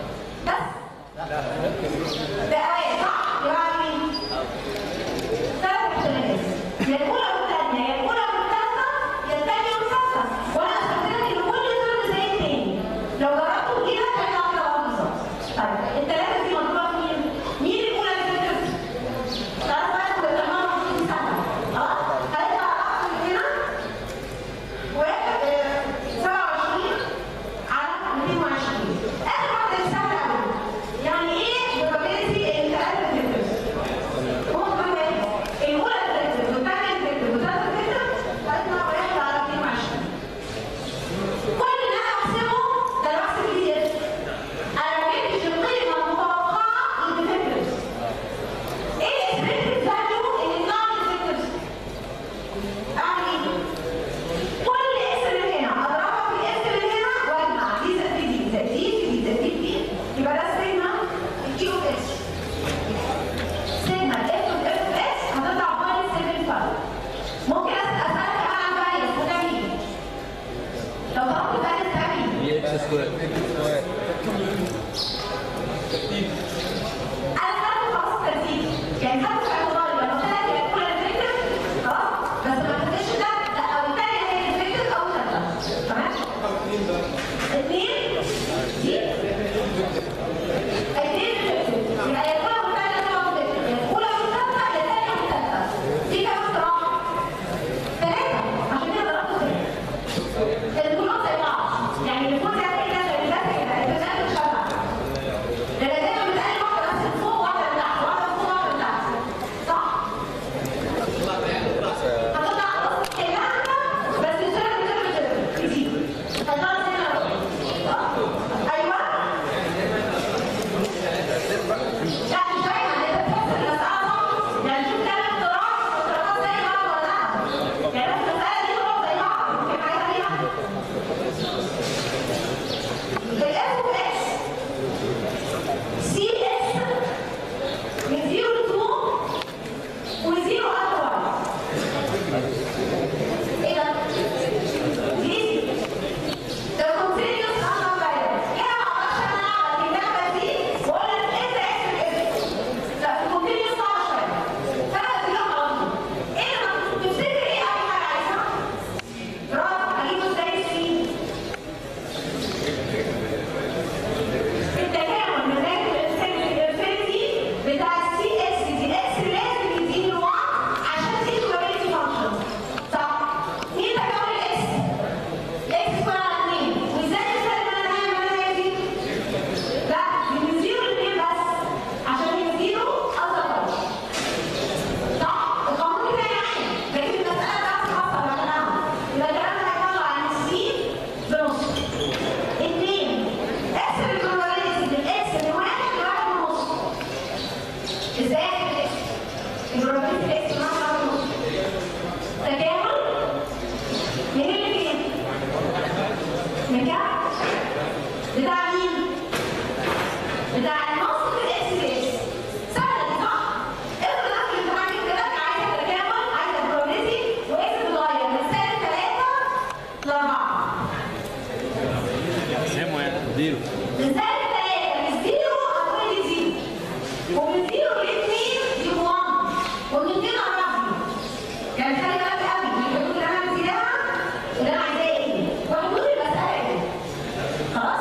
بس ده آية صح؟ يعني مين؟ ثلاث احتمالات يا الأولى والثانية يا الأولى والثالثة يا الثانية والثالثة وأنا أثبت لك إن كل ترم زي التاني لو ضربته بإيدك هيطلع كده واحد بالظبط طيب الثلاثة دي مضروبة في مين؟ مين الأولى اللي فكرت؟ تعرف بقى كنت بتعملها في سنة خلاص؟ هيطلع أكتر من هنا واحد آه، 27 على 220 اخر واحده سهله قوي يعني ايه probability ان ثلاثه فيكتورز هم كل واحد الاولى فيكتور والثانيه فيكتور والثالثه فيكتور هيطلع واحد على 22 كل اللي انا بحسبه ده انا بحسب بي دي اف انا ما جبتش القيمه المتوقعه للفيكتورز ايه الاكسبكتد فاليو ان النون فيكتورز اعمل ايه؟ كل اسم اللي هنا اضربها في الاسم اللي هنا واجمع دي زائد دي زائد دي دي زائد دي دي يبقى ده سيجما الكيو اس سيجما الاف اوف اف اوف اس هتطلع بوينت 75 ممكن اسالك كمان عن فاريانس وده مين؟ لو طلبت فاريانس ده مين؟ دي اكس سكوير انا خدت خلاص ترتيب يعني خدت في اعتباري لما قلت لك هي الاولى الفكر خلاص بس ما تنساش ده لا او الثانيه هي الفكر او الثالثه تمام؟ اثنين دي اثنين فكر يبقى يا الاولى والثانيه طبعا فكر يا الاولى والثالثه يا الثانيه والثالثه دي كام اختراع؟ ثلاثه عشان كده ضربت ثلاثه الكلهم زي بعض يعني المفروض يعني ايه ده يعني خلي بالك قوي من الحدود اللي انا مديها اللي انا عايزاه ايه وحدود المساله ايه خلاص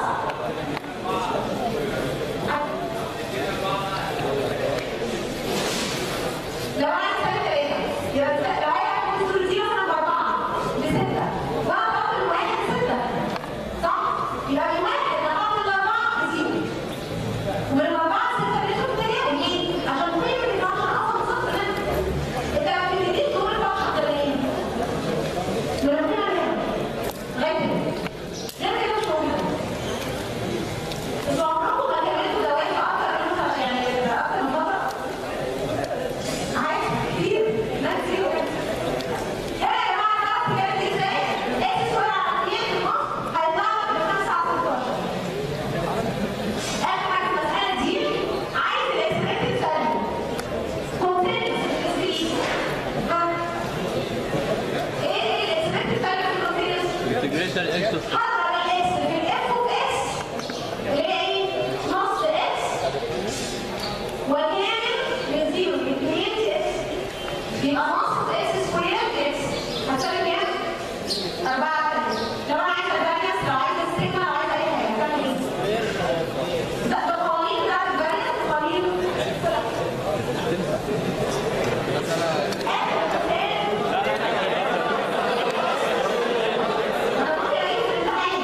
لو عايز تعمل ثلاثة يبقى لو عايز تعمل دول دي مثلا بأربعة بستة وأنا بحط الواحد ستة صح؟ يبقى من واحد بحط الأربعة بزيرو ومن الأربعة ستة بنشوف تاني ليه؟ عشان قيمة الفانكشن أصلا صفر منها أنت لما بتبتدي تقول الفانكشن ده إيه؟ من القيمة هنا لغاية هنا غير كده مش موجودة انتوا عمركم ما كملتوا دوائر أكتر من يعني أكتر من مرة؟ عايز كتير ناس كتير هنا يا جماعه تعرف بجد ازاي اكس سكوير على 2 في النص هيطلع لك ب 5 على 16 اخر حاجه في المساله دي عايز الاكسبريتد فاليو كونتينوس ديسكريت ايه الاكسبريتد فاليو في الكونتينوس؟ انتجريشن اكس اوف هضرب الاكس في الاف اوف اكس اللي هي ايه؟ نص اكس وكامل من زيرو لاثنين اكس يبقى نص اكس سكوير اكس هتساوي كام؟ أربعة تانية لو أنا عايزة الفاريانس لو عايزة السيجما لو عايزة أي حاجة هتعمل إيه؟ ده ده قوانين بتاعت الفاريانس قوانين آخر مثال أنا ممكن أجيب في الامتحان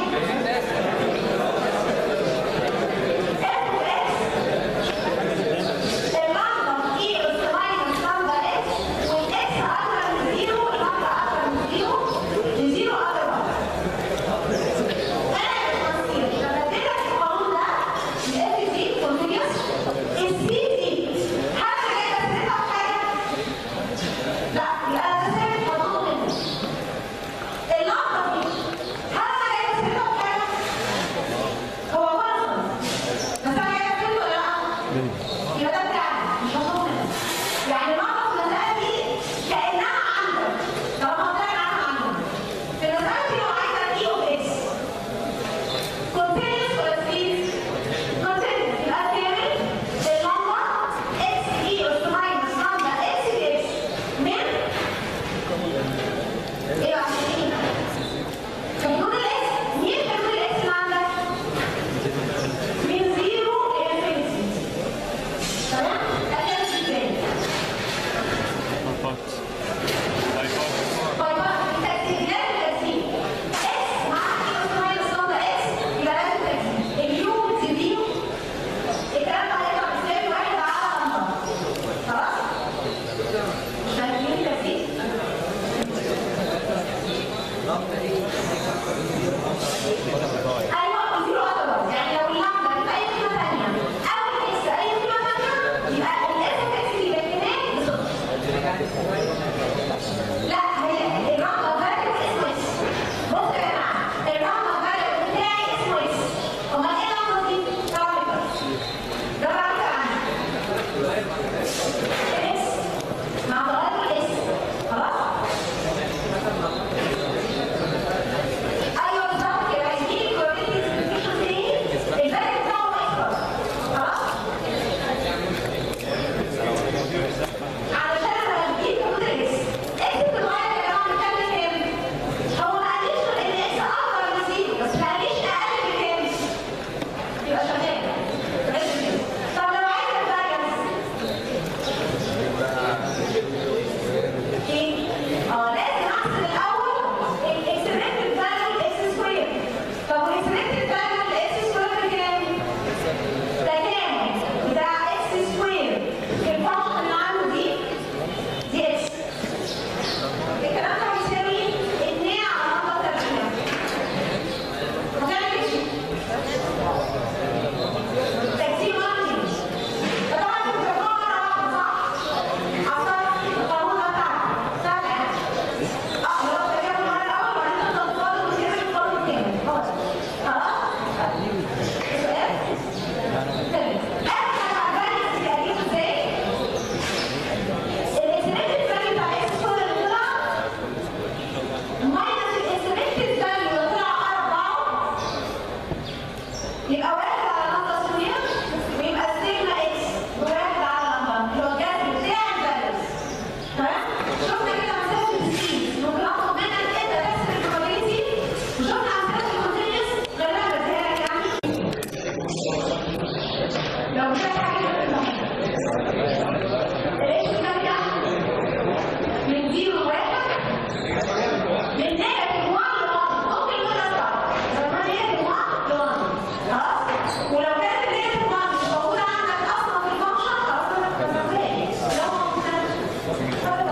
طبعا